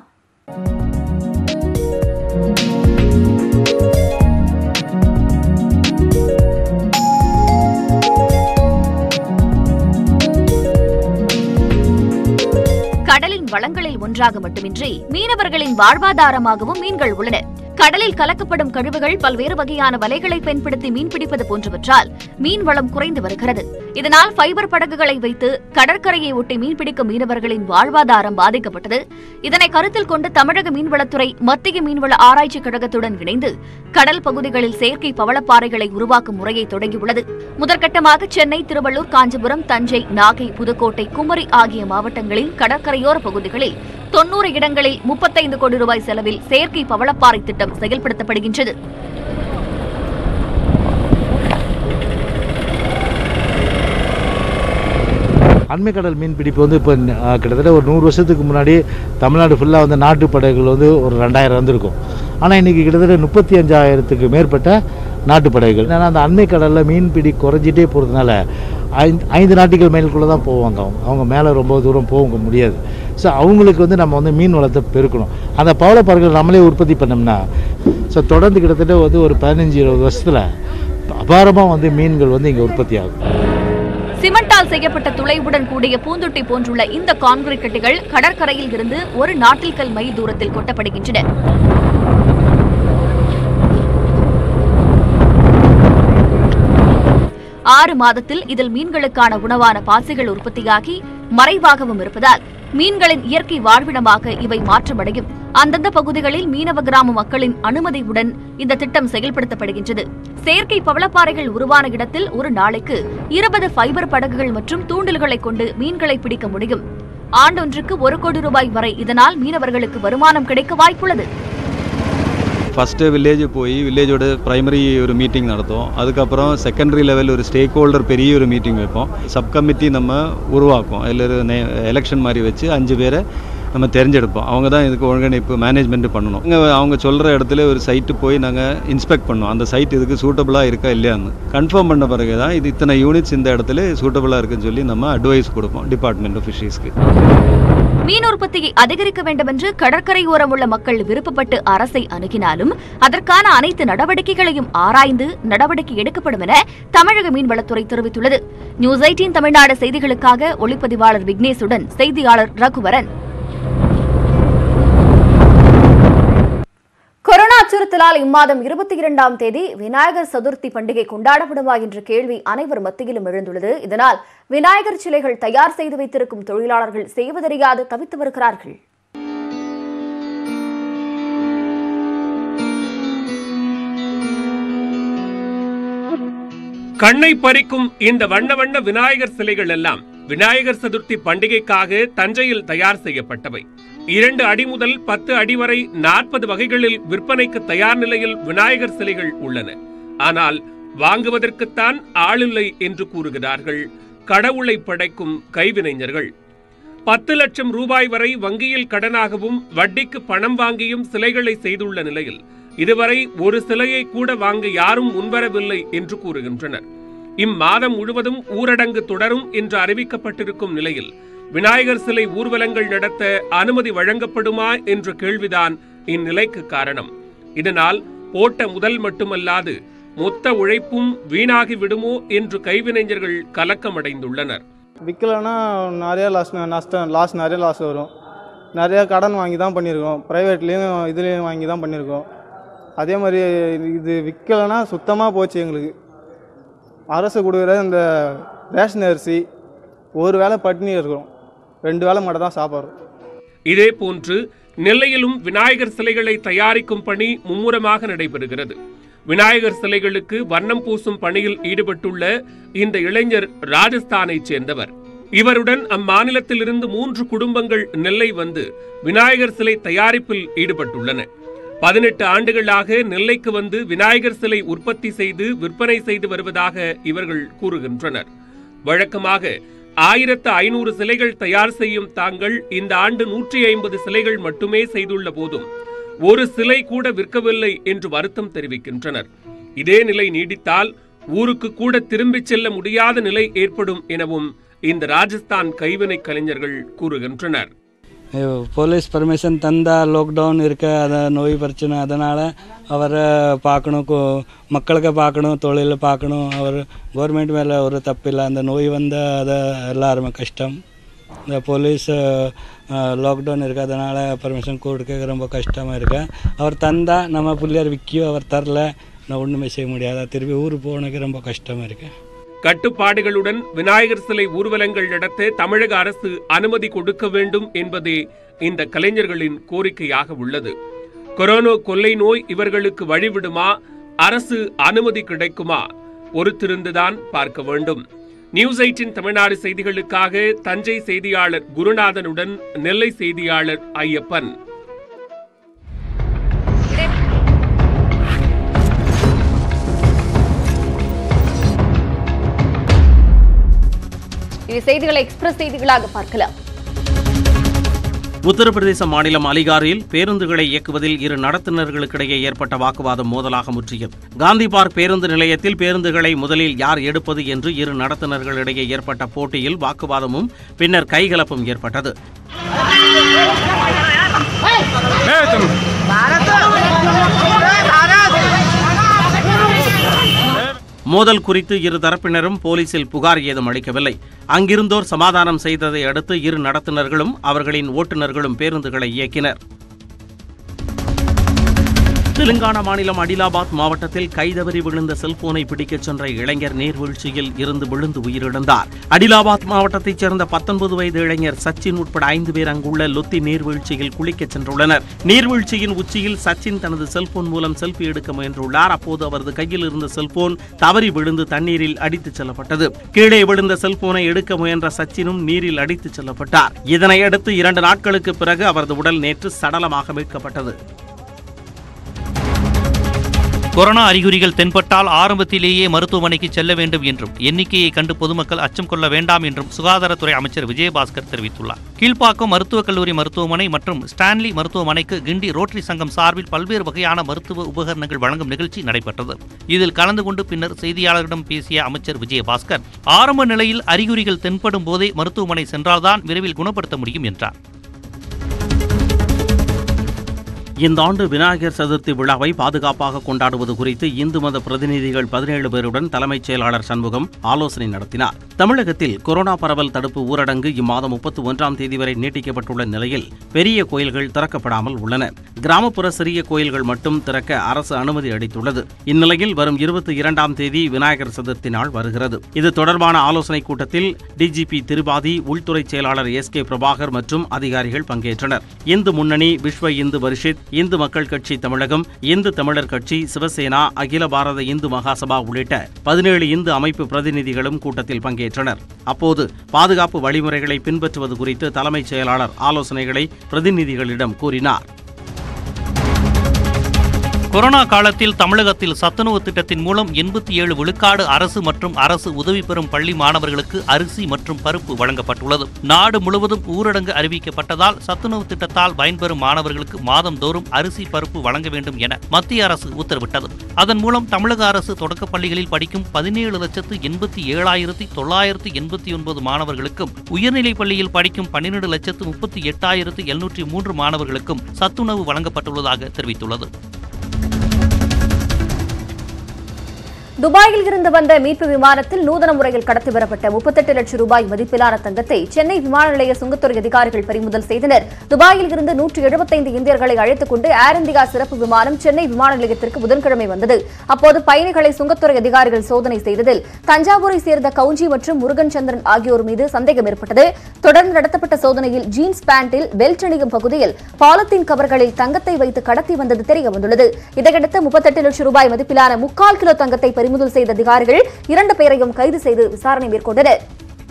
கடலின் வளங்களில் ஒன்றாக மட்டுமின்றி மீனவர்களின் வாழ்வாதாரமாகவும் மீன்கள் உள்ளன கடலில் கலக்கப்படும் கழிவுகள் பல்வேறு வகையான வலைகளை பயன்படுத்தி மீன்பிடிப்பது போன்றவற்றால் மீன் வளம் குறைந்து வருகிறது இதனால் ஃபைபர் படகுகளை வைத்து கடற்கரையை ஒட்டி மீன்பிடிக்கும் மீனவர்களின் வாழ்வாதாரம் பாதிக்கப்பட்டது இதனை கருத்தில் கொண்டு தமிழக மீன்வளத்துறை மத்திய மீன்வள ஆராய்ச்சிக் கழகத்துடன் இணைந்து கடல் பகுதிகளில் செயற்கை பவளப்பாறைகளை உருவாக்கும் முறையை தொடங்கியுள்ளது முதற்கட்டமாக சென்னை திருவள்ளூர் காஞ்சிபுரம் தஞ்சை நாகை புதுக்கோட்டை குமரி ஆகிய மாவட்டங்களில் கடற்கரையோர பகுதிகளில் தொன்னூறு இடங்களில் முப்பத்தைந்து கோடி ரூபாய் செலவில் செயற்கை பவளப்பாறை திட்டம் செயல்படுத்தப்படுகின்றது அண்மை கடல் மீன் பிடிப்பு வந்து இப்போ அஹ், கிட்டத்தட்ட ஒரு நூறு வருஷத்துக்கு முன்னாடி தமிழ்நாடு ஃபுல்லாக வந்து நாட்டு படகுகள் வந்து ஒரு ரெண்டாயிரம் வந்திருக்கும் ஆனால் இன்றைக்கி கிட்டத்தட்ட முப்பத்தி அஞ்சாயிரத்துக்கு மேற்பட்ட நாட்டு படகுகள் ஏன்னா அந்த அண்மை கடலில் மீன் பிடி குறைஞ்சிட்டே போகிறதுனால ஐந்து ஐந்து நாட்டிகள் மேலுக்குள்ளே தான் போவாங்க அவங்க அவங்க மேலே ரொம்ப தூரம் போக முடியாது ஸோ அவங்களுக்கு வந்து நம்ம வந்து மீன் வளத்தை பெருக்கணும் அந்த பவளப்பாறைகள் நம்மளே உற்பத்தி பண்ணோம்னா ஸோ தொடர்ந்து கிட்டத்தட்ட வந்து ஒரு பதினஞ்சு இருபது வருஷத்தில் அபாரமாக வந்து மீன்கள் வந்து இங்கே உற்பத்தி ஆகும் மண்ணால் செய்யப்பட்ட துளைவுடன் கூடிய பூந்தொட்டி போன்றுள்ள இந்த கான்கிரீட் கட்டிகள் கடற்கரையில் இருந்து ஒரு நாட்டில் கல் மைல் தூரத்தில் கொட்டப்படுகின்றன ஆறு மாதத்தில் இதில் மீன்களுக்கான உணவான பாசிகள் உற்பத்தியாகி மறைவாகவும் இருப்பதால் மீன்களின் இயற்கை வாழ்விடமாக இவை மாற்றமடையும் அந்தந்த பகுதிகளில் மீனவ கிராம மக்களின் அனுமதியுடன் இந்த திட்டம் செயல்படுத்தப்படுகின்றது செயற்கை பவளப்பாறைகள் உருவான இடத்தில் ஒரு நாளைக்கு இருபது ஃபைபர் படகுகள் மற்றும் தூண்டில்களை கொண்டு மீன்களை பிடிக்க முடியும் ஆண்டொன்றுக்கு ஒரு கோடி ரூபாய் வரை இதனால் மீனவர்களுக்கு வருமானம் கிடைக்க வாய்ப்புள்ளது ஃபஸ்ட்டு வில்லேஜ் போய் வில்லேஜோட ப்ரைமரி ஒரு மீட்டிங் நடத்துவோம் அதுக்கப்புறம் செகண்டரி லெவல் ஒரு ஸ்டேக் ஹோல்டர் பெரிய ஒரு மீட்டிங் வைப்போம் சப் கமிட்டி நம்ம உருவாக்குவோம் அதில் ஒரு எலெக்ஷன் மாதிரி வச்சு அஞ்சு பேரை நம்ம தெரிஞ்செடுப்போம் அவங்க தான் இதுக்கு ஒருங்கிணைப்பு மேனேஜ்மெண்ட் பண்ணணும் இங்கே அவங்க சொல்கிற இடத்துல ஒரு சைட்டு போய் நாங்கள் இன்ஸ்பெக்ட் பண்ணோம் அந்த சைட் இதுக்கு சூட்டபுளாக இருக்கா இல்லையான்னு கன்ஃபார்ம் பண்ண பிறகு தான் இது இத்தனை யூனிட்ஸ் இந்த இடத்துல சூட்டபுளாக இருக்குன்னு சொல்லி நம்ம அட்வைஸ் கொடுப்போம் டிபார்ட்மெண்ட் ஆஃப் ஃபிஷரிஸ்க்கு மீன் உற்பத்தியை அதிகரிக்க வேண்டுமென்று கடற்கரையோரம் உள்ள மக்கள் விருப்பப்பட்டு அரசை அணுகினாலும் அதற்கான அனைத்து நடவடிக்கைகளையும் ஆராய்ந்து நடவடிக்கை எடுக்கப்படும் என தமிழக மீன்வளத்துறை தெரிவித்துள்ளது நியூஸ் எயிட்டீன் தமிழ்நாடு செய்திகளுக்காக ஒளிப்பதிவாளர் விக்னேஷுடன் செய்தியாளர் ரகுவரன் கொரோனா அச்சுறுத்தலால் இம்மாதம் இருபத்தி இரண்டாம் தேதி விநாயகர் சதுர்த்தி பண்டிகை கொண்டாடப்படுமா என்ற கேள்வி அனைவர் மத்தியிலும் எழுந்துள்ளது இதனால் விநாயகர் சிலைகள் தயார் செய்து வைத்திருக்கும் தொழிலாளர்கள் செய்வதறியாது தவித்து வருகிறார்கள் கண்ணை பறிக்கும் இந்த வண்ண வண்ண விநாயகர் சிலைகள் எல்லாம் விநாயகர் சதுர்த்தி பண்டிகைக்காக தஞ்சையில் தயார் செய்யப்பட்டவை இரண்டு அடி முதல் பத்து அடி வரை நாற்பது வகைகளில் விற்பனைக்கு தயார் நிலையில் விநாயகர் சிலைகள் உள்ளன ஆனால் வாங்குவதற்குத்தான் ஆளில்லை என்று கூறுகிறார்கள் கடவுளை படைக்கும் கைவினைஞர்கள் பத்து லட்சம் ரூபாய் வரை வங்கியில் கடனாகவும் வட்டிக்கு பணம் வாங்கியும் சிலைகளை செய்துள்ள நிலையில் இதுவரை ஒரு சிலையை கூட வாங்க யாரும் முன்வரவில்லை என்று கூறுகின்றனர் இம்மாதம் முழுவதும் ஊரடங்கு தொடரும் என்று அறிவிக்கப்பட்டிருக்கும் நிலையில் விநாயகர் சிலை ஊர்வலங்கள் நடத்த அனுமதி வழங்கப்படுமா என்ற கேள்விதான் இந்நிலைக்கு காரணம் இதனால் போட்ட முதல் மட்டுமல்லாது மொத்த உழைப்பும் வீணாகி விடுமோ என்று கைவினைஞர்கள் கலக்கமடைந்துள்ளனர் விற்கலைன்னா நிறைய லாஸ் நஷ்டம் லாஸ் நிறைய லாஸ் வரும் நிறையா கடன் வாங்கி தான் பண்ணியிருக்கோம் ப்ரைவேட்லேயும் இதுலேயும் வாங்கி தான் பண்ணியிருக்கோம் அதே மாதிரி இது விற்கலைன்னா சுத்தமாக போச்சு எங்களுக்கு அரசு கொடுக்குற இந்த ரேஷன் அரிசி ஒரு வேளை பட்டினி இருக்கிறோம் ரெண்டு வேளை மட்டும் தான் சாப்பிட்றோம் இதே போன்று நெல்லையிலும் விநாயகர் சிலைகளை தயாரிக்கும் பணி மும்முரமாக நடைபெறுகிறது விநாயகர் சிலைகளுக்கு வண்ணம் பூசும் பணியில் ஈடுபட்டுள்ள இந்த இளைஞர் ராஜஸ்தானைச் சேர்ந்தவர் இவருடன் அம்மாநிலத்திலிருந்து மூன்று குடும்பங்கள் நெல்லை வந்து விநாயகர் சிலை தயாரிப்பில் ஈடுபட்டுள்ளன பதினெட்டு ஆண்டுகளாக நெல்லைக்கு வந்து விநாயகர் சிலை உற்பத்தி செய்து விற்பனை செய்து வருவதாக இவர்கள் கூறுகின்றனர் வழக்கமாக ஆயிரத்து ஐநூறு சிலைகள் தயார் செய்யும் தாங்கள் இந்த ஆண்டு நூற்றி ஐம்பது சிலைகள் மட்டுமே செய்துள்ள போதும் ஒரு சிலை கூட விற்கவில்லை என்று வருத்தம் தெரிவிக்கின்றனர் இதே நிலை நீடித்தால் ஊருக்கு கூட திரும்பிச் செல்ல முடியாத நிலை ஏற்படும் எனவும் இந்த ராஜஸ்தான் கைவினை கலைஞர்கள் கூறுகின்றனர் போலீஸ் பர்மிஷன் தந்தா லாக்டவுன் இருக்க அத நோய் பிரச்சனை அதனால் அவரை பார்க்கணும் கு- மக்களுக்கு பார்க்கணும் தொழில் பார்க்கணும் அவர் கவர்மெண்ட் மேலே ஒரு தப்பில்லை அந்த நோய் வந்த அதை எல்லாருமே கஷ்டம் இந்த போலீஸ் லாக்டவுன் இருக்கு அதனால் பர்மிஷன் கொடுக்க ரொம்ப கஷ்டமாக இருக்கு அவர் தந்தா நம்ம பிள்ளையார் விற்கியோ அவர் தரல நான் ஒன்றுமே செய்ய முடியாது திருப்பி ஊருக்கு போனதுக்கு ரொம்ப கஷ்டமாக இருக்குது கட்டுப்பாடுகளுடன் விநாயகர் சிலை ஊர்வலங்கள் நடத்த தமிழக அரசு அனுமதி கொடுக்க வேண்டும் என்பதே இந்த கலைஞர்களின் கோரிக்கையாக உள்ளது கொரோனா கொள்ளை நோய் இவர்களுக்கு வழிவிடுமா அரசு அனுமதி கிடைக்குமா பொறுத்திருந்துதான் பார்க்க வேண்டும் நியூஸ் எயிட்டின் தமிழ்நாடு செய்திகளுக்காக தஞ்சை செய்தியாளர் குருநாதனுடன் நெல்லை செய்தியாளர் ஐயப்பன் இது செய்திகளை எக்ஸ்பிரஸ் செய்திகளாக பார்க்கலாம் உத்தரப்பிரதேச மாநிலம் அலிகாரில் பேருந்துகளை இயக்குவதில் இரு நடத்துனர்களுக்கிடையே ஏற்பட்ட வாக்குவாதம் மோதலாக முற்றியது காந்தி பார்க் பேருந்து நிலையத்தில் பேருந்துகளை முதலில் யார் எடுப்பது என்று இரு நடத்துனர்களிடையே ஏற்பட்ட போட்டியில் வாக்குவாதமும் பின்னர் கைகலப்பும் ஏற்பட்டது மோதல் குறித்து இரு தரப்பினரும் போலீசில் புகார் ஏதும் அளிக்கவில்லை அங்கிருந்தோர் சமாதானம் செய்ததை அடுத்து இரு நடத்துனர்களும் அவர்களின் ஓட்டுநர்களும் பேருந்துகளை இயக்கினர் தெலுங்கானா மாநிலம் அடிலாபாத் மாவட்டத்தில் கைதவறி விழுந்த செல்போனை பிடிக்கச் சென்ற இளைஞர் நீர்வீழ்ச்சியில் இருந்து விழுந்து உயிரிழந்தார் அடிலாபாத் மாவட்டத்தைச் சேர்ந்த பத்தொன்பது வயது இளைஞர் சச்சின் உட்பட ஐந்து பேர் அங்குள்ள லொத்தி நீர்வீழ்ச்சியில் குளிக்கச் சென்றுள்ளனர் நீர்வீழ்ச்சியின் உச்சியில் சச்சின் தனது செல்போன் மூலம் செல்ஃபி எடுக்க முயன்றுள்ளார் அப்போது அவரது கையில் இருந்த செல்போன் தவறி விழுந்து தண்ணீரில் அடித்துச் செல்லப்பட்டது கீழே விழுந்த செல்போனை எடுக்க முயன்ற சச்சினும் நீரில் அடித்துச் செல்லப்பட்டார் இதனையடுத்து இரண்டு நாட்களுக்கு பிறகு அவரது உடல் நேற்று சடலமாக மீட்கப்பட்டது கொரோனா அறிகுறிகள் தென்பட்டால் ஆரம்பத்திலேயே மருத்துவமனைக்கு செல்ல வேண்டும் என்றும் எண்ணிக்கையை கண்டு பொதுமக்கள் அச்சம் கொள்ள வேண்டாம் என்றும் சுகாதாரத்துறை அமைச்சர் விஜயபாஸ்கர் தெரிவித்துள்ளார் கீழ்ப்பாக்கம் மருத்துவக் கல்லூரி மருத்துவமனை மற்றும் ஸ்டான்லி மருத்துவமனைக்கு கிண்டி ரோட்டரி சங்கம் சார்பில் பல்வேறு வகையான மருத்துவ உபகரணங்கள் வழங்கும் நிகழ்ச்சி நடைபெற்றது இதில் கலந்து கொண்டு பின்னர் செய்தியாளர்களிடம் பேசிய அமைச்சர் விஜயபாஸ்கர் ஆரம்ப நிலையில் அறிகுறிகள் தென்படும் போதே மருத்துவமனை சென்றால்தான் விரைவில் குணப்படுத்த முடியும் என்றார் இந்த ஆண்டு விநாயகர் சதுர்த்தி விழாவை பாதுகாப்பாக கொண்டாடுவது குறித்து இந்து மத பிரதிநிதிகள் பதினேழு பேருடன் தலைமைச் செயலாளர் சண்முகம் ஆலோசனை நடத்தினார் தமிழகத்தில் கொரோனா பரவல் தடுப்பு ஊரடங்கு இம்மாதம் முப்பத்தி ஒன்றாம் தேதி வரை நீட்டிக்கப்பட்டுள்ள நிலையில் பெரிய கோயில்கள் திறக்கப்படாமல் உள்ளன கிராமப்புற சிறிய கோயில்கள் மட்டும் திறக்க அரசு அனுமதி அளித்துள்ளது இந்நிலையில் வரும் இருபத்தி இரண்டாம் தேதி விநாயகர் சதுர்த்தி நாள் வருகிறது இது தொடர்பான ஆலோசனைக் கூட்டத்தில் டிஜிபி திருபாதி உள்துறை செயலாளர் எஸ் கே பிரபாகர் மற்றும் அதிகாரிகள் பங்கேற்றனர் இந்து முன்னணி விஸ்வ இந்து பரிஷத் இந்து மக்கள் கட்சி தமிழகம் இந்து தமிழர் கட்சி சிவசேனா அகில பாரத இந்து மகாசபா உள்ளிட்ட பதினேழு இந்து அமைப்பு பிரதிநிதிகளும் கூட்டத்தில் பங்கேற்றனர் அப்போது பாதுகாப்பு வழிமுறைகளை பின்பற்றுவது குறித்து தலைமைச் செயலாளர் ஆலோசனைகளை பிரதிநிதிகளிடம் கூறினார் கொரோனா காலத்தில் தமிழகத்தில் சத்துணவு திட்டத்தின் மூலம் எண்பத்தி ஏழு விழுக்காடு அரசு மற்றும் அரசு உதவி பெறும் பள்ளி மாணவர்களுக்கு அரிசி மற்றும் பருப்பு வழங்கப்பட்டுள்ளது நாடு முழுவதும் ஊரடங்கு அறிவிக்கப்பட்டதால் சத்துணவு திட்டத்தால் பயன்பெறும் மாணவர்களுக்கு மாதந்தோறும் அரிசி பருப்பு வழங்க வேண்டும் என மத்திய அரசு உத்தரவிட்டது அதன் மூலம் தமிழக அரசு தொடக்கப் பள்ளிகளில் படிக்கும் பதினேழு லட்சத்து எண்பத்தி ஏழாயிரத்தி தொள்ளாயிரத்தி எண்பத்தி ஒன்பது மாணவர்களுக்கும் உயர்நிலைப் பள்ளியில் படிக்கும் பன்னிரண்டு லட்சத்து முப்பத்தி எட்டாயிரத்து எழுநூற்றி மூன்று மாணவர்களுக்கும் சத்துணவு வழங்கப்பட்டுள்ளதாக தெரிவித்துள்ளது துபாயில் இருந்து வந்த மீட்பு விமானத்தில் நூதன முறையில் கடத்தி வரப்பட்ட முப்பத்தெட்டு லட்சம் ரூபாய் மதிப்பிலான தங்கத்தை சென்னை விமான நிலைய சுங்கத்துறை அதிகாரிகள் பறிமுதல் செய்தனர் துபாயில் இருந்து நூற்று எழுபத்தைந்து இந்தியர்களை அழைத்துக் கொண்டு ஏர் இந்தியா சிறப்பு விமானம் சென்னை விமான நிலையத்திற்கு புதன்கிழமை வந்தது அப்போது பயணிகளை சுங்கத்துறை அதிகாரிகள் சோதனை செய்ததில் தஞ்சாவூரை சேர்ந்த கவுஞ்சி மற்றும் முருகன் சந்திரன் ஆகியோர் மீது சந்தேகம் ஏற்பட்டது தொடர்ந்து நடத்தப்பட்ட சோதனையில் ஜீன்ஸ் பேண்டில் பெல்ட் அணியும் பகுதியில் பாலத்தீன் கவர்களில் தங்கத்தை வைத்து கடத்தி வந்தது தெரிய வந்துள்ளது இதையடுத்து முப்பத்தெட்டு லட்சம் ரூபாய் மதிப்பிலான முக்கால் கிலோ தங்கத்தை பறிமுதல் செய்த அதிகாரிகள் இரண்டு பேரையும் கைது செய்து விசாரணை மேற்கொண்டனர்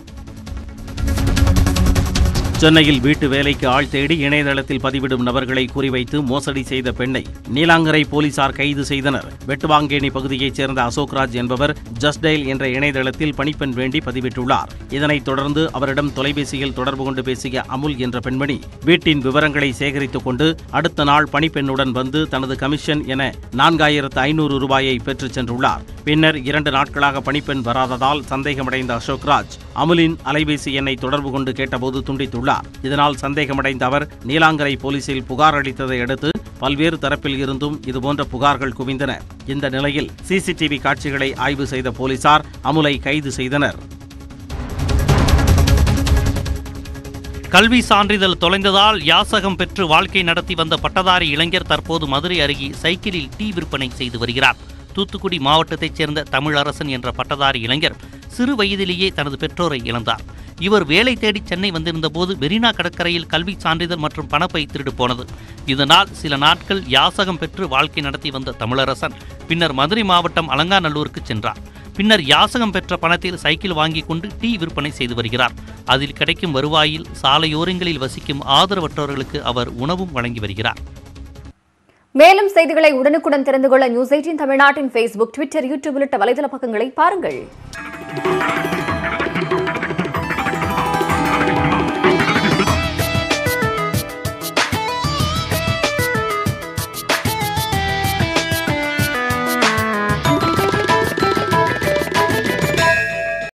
சென்னையில் வீட்டு வேலைக்கு ஆள் தேடி இணையதளத்தில் பதிவிடும் நபர்களை குறிவைத்து மோசடி செய்த பெண்ணை நீலாங்கரை போலீசார் கைது செய்தனர் வெட்டுவாங்கேணி பகுதியைச் சேர்ந்த அசோக்ராஜ் என்பவர் ஜஸ்டைல் என்ற இணையதளத்தில் பணிப்பெண் வேண்டி பதிவிட்டுள்ளார் இதனைத் தொடர்ந்து அவரிடம் தொலைபேசியில் தொடர்பு கொண்டு பேசிய அமுல் என்ற பெண்மணி வீட்டின் விவரங்களை சேகரித்துக் கொண்டு அடுத்த நாள் பணிப்பெண்ணுடன் வந்து தனது கமிஷன் என நான்காயிரத்து ஐநூறு ரூபாயை பெற்றுச் சென்றுள்ளார் பின்னர் இரண்டு நாட்களாக பணிப்பெண் வராததால் சந்தேகமடைந்த அசோக்ராஜ் அமுலின் அலைபேசி எண்ணை தொடர்பு கொண்டு கேட்டபோது துண்டித்துள்ளார் இதனால் சந்தேகமடைந்த அவர் நீலாங்கரை போலீசில் புகார் அளித்ததை அடுத்து பல்வேறு தரப்பில் இருந்தும் இதுபோன்ற புகார்கள் குவிந்தன இந்த நிலையில் சிசிடிவி காட்சிகளை ஆய்வு செய்த போலீசார் அமுலை கைது செய்தனர் கல்வி சான்றிதழ் தொலைந்ததால் யாசகம் பெற்று வாழ்க்கை நடத்தி வந்த பட்டதாரி இளைஞர் தற்போது மதுரை அருகே சைக்கிளில் டீ விற்பனை செய்து வருகிறார் தூத்துக்குடி மாவட்டத்தைச் சேர்ந்த தமிழரசன் என்ற பட்டதாரி இளைஞர் சிறு வயதிலேயே தனது பெற்றோரை இழந்தார் இவர் வேலை தேடி சென்னை வந்திருந்த போது மெரினா கடற்கரையில் கல்வி சான்றிதழ் மற்றும் பணப்பை திருடு போனது இதனால் சில நாட்கள் யாசகம் பெற்று வாழ்க்கை நடத்தி வந்த தமிழரசன் பின்னர் மதுரை மாவட்டம் அலங்காநல்லூருக்கு சென்றார் பின்னர் யாசகம் பெற்ற பணத்தில் சைக்கிள் வாங்கி கொண்டு டீ விற்பனை செய்து வருகிறார் அதில் கிடைக்கும் வருவாயில் சாலையோரங்களில் வசிக்கும் ஆதரவற்றவர்களுக்கு அவர் உணவும் வழங்கி வருகிறார் மேலும் செய்திகளை உடனுக்குடன் தெரிந்து கொள்ள நியூஸ் எயிட்டின் தமிழ்நாட்டின் ஃபேஸ்புக் ட்விட்டர் யூடியூப் உள்ளிட்ட வலைதள பக்கங்களை பாருங்கள்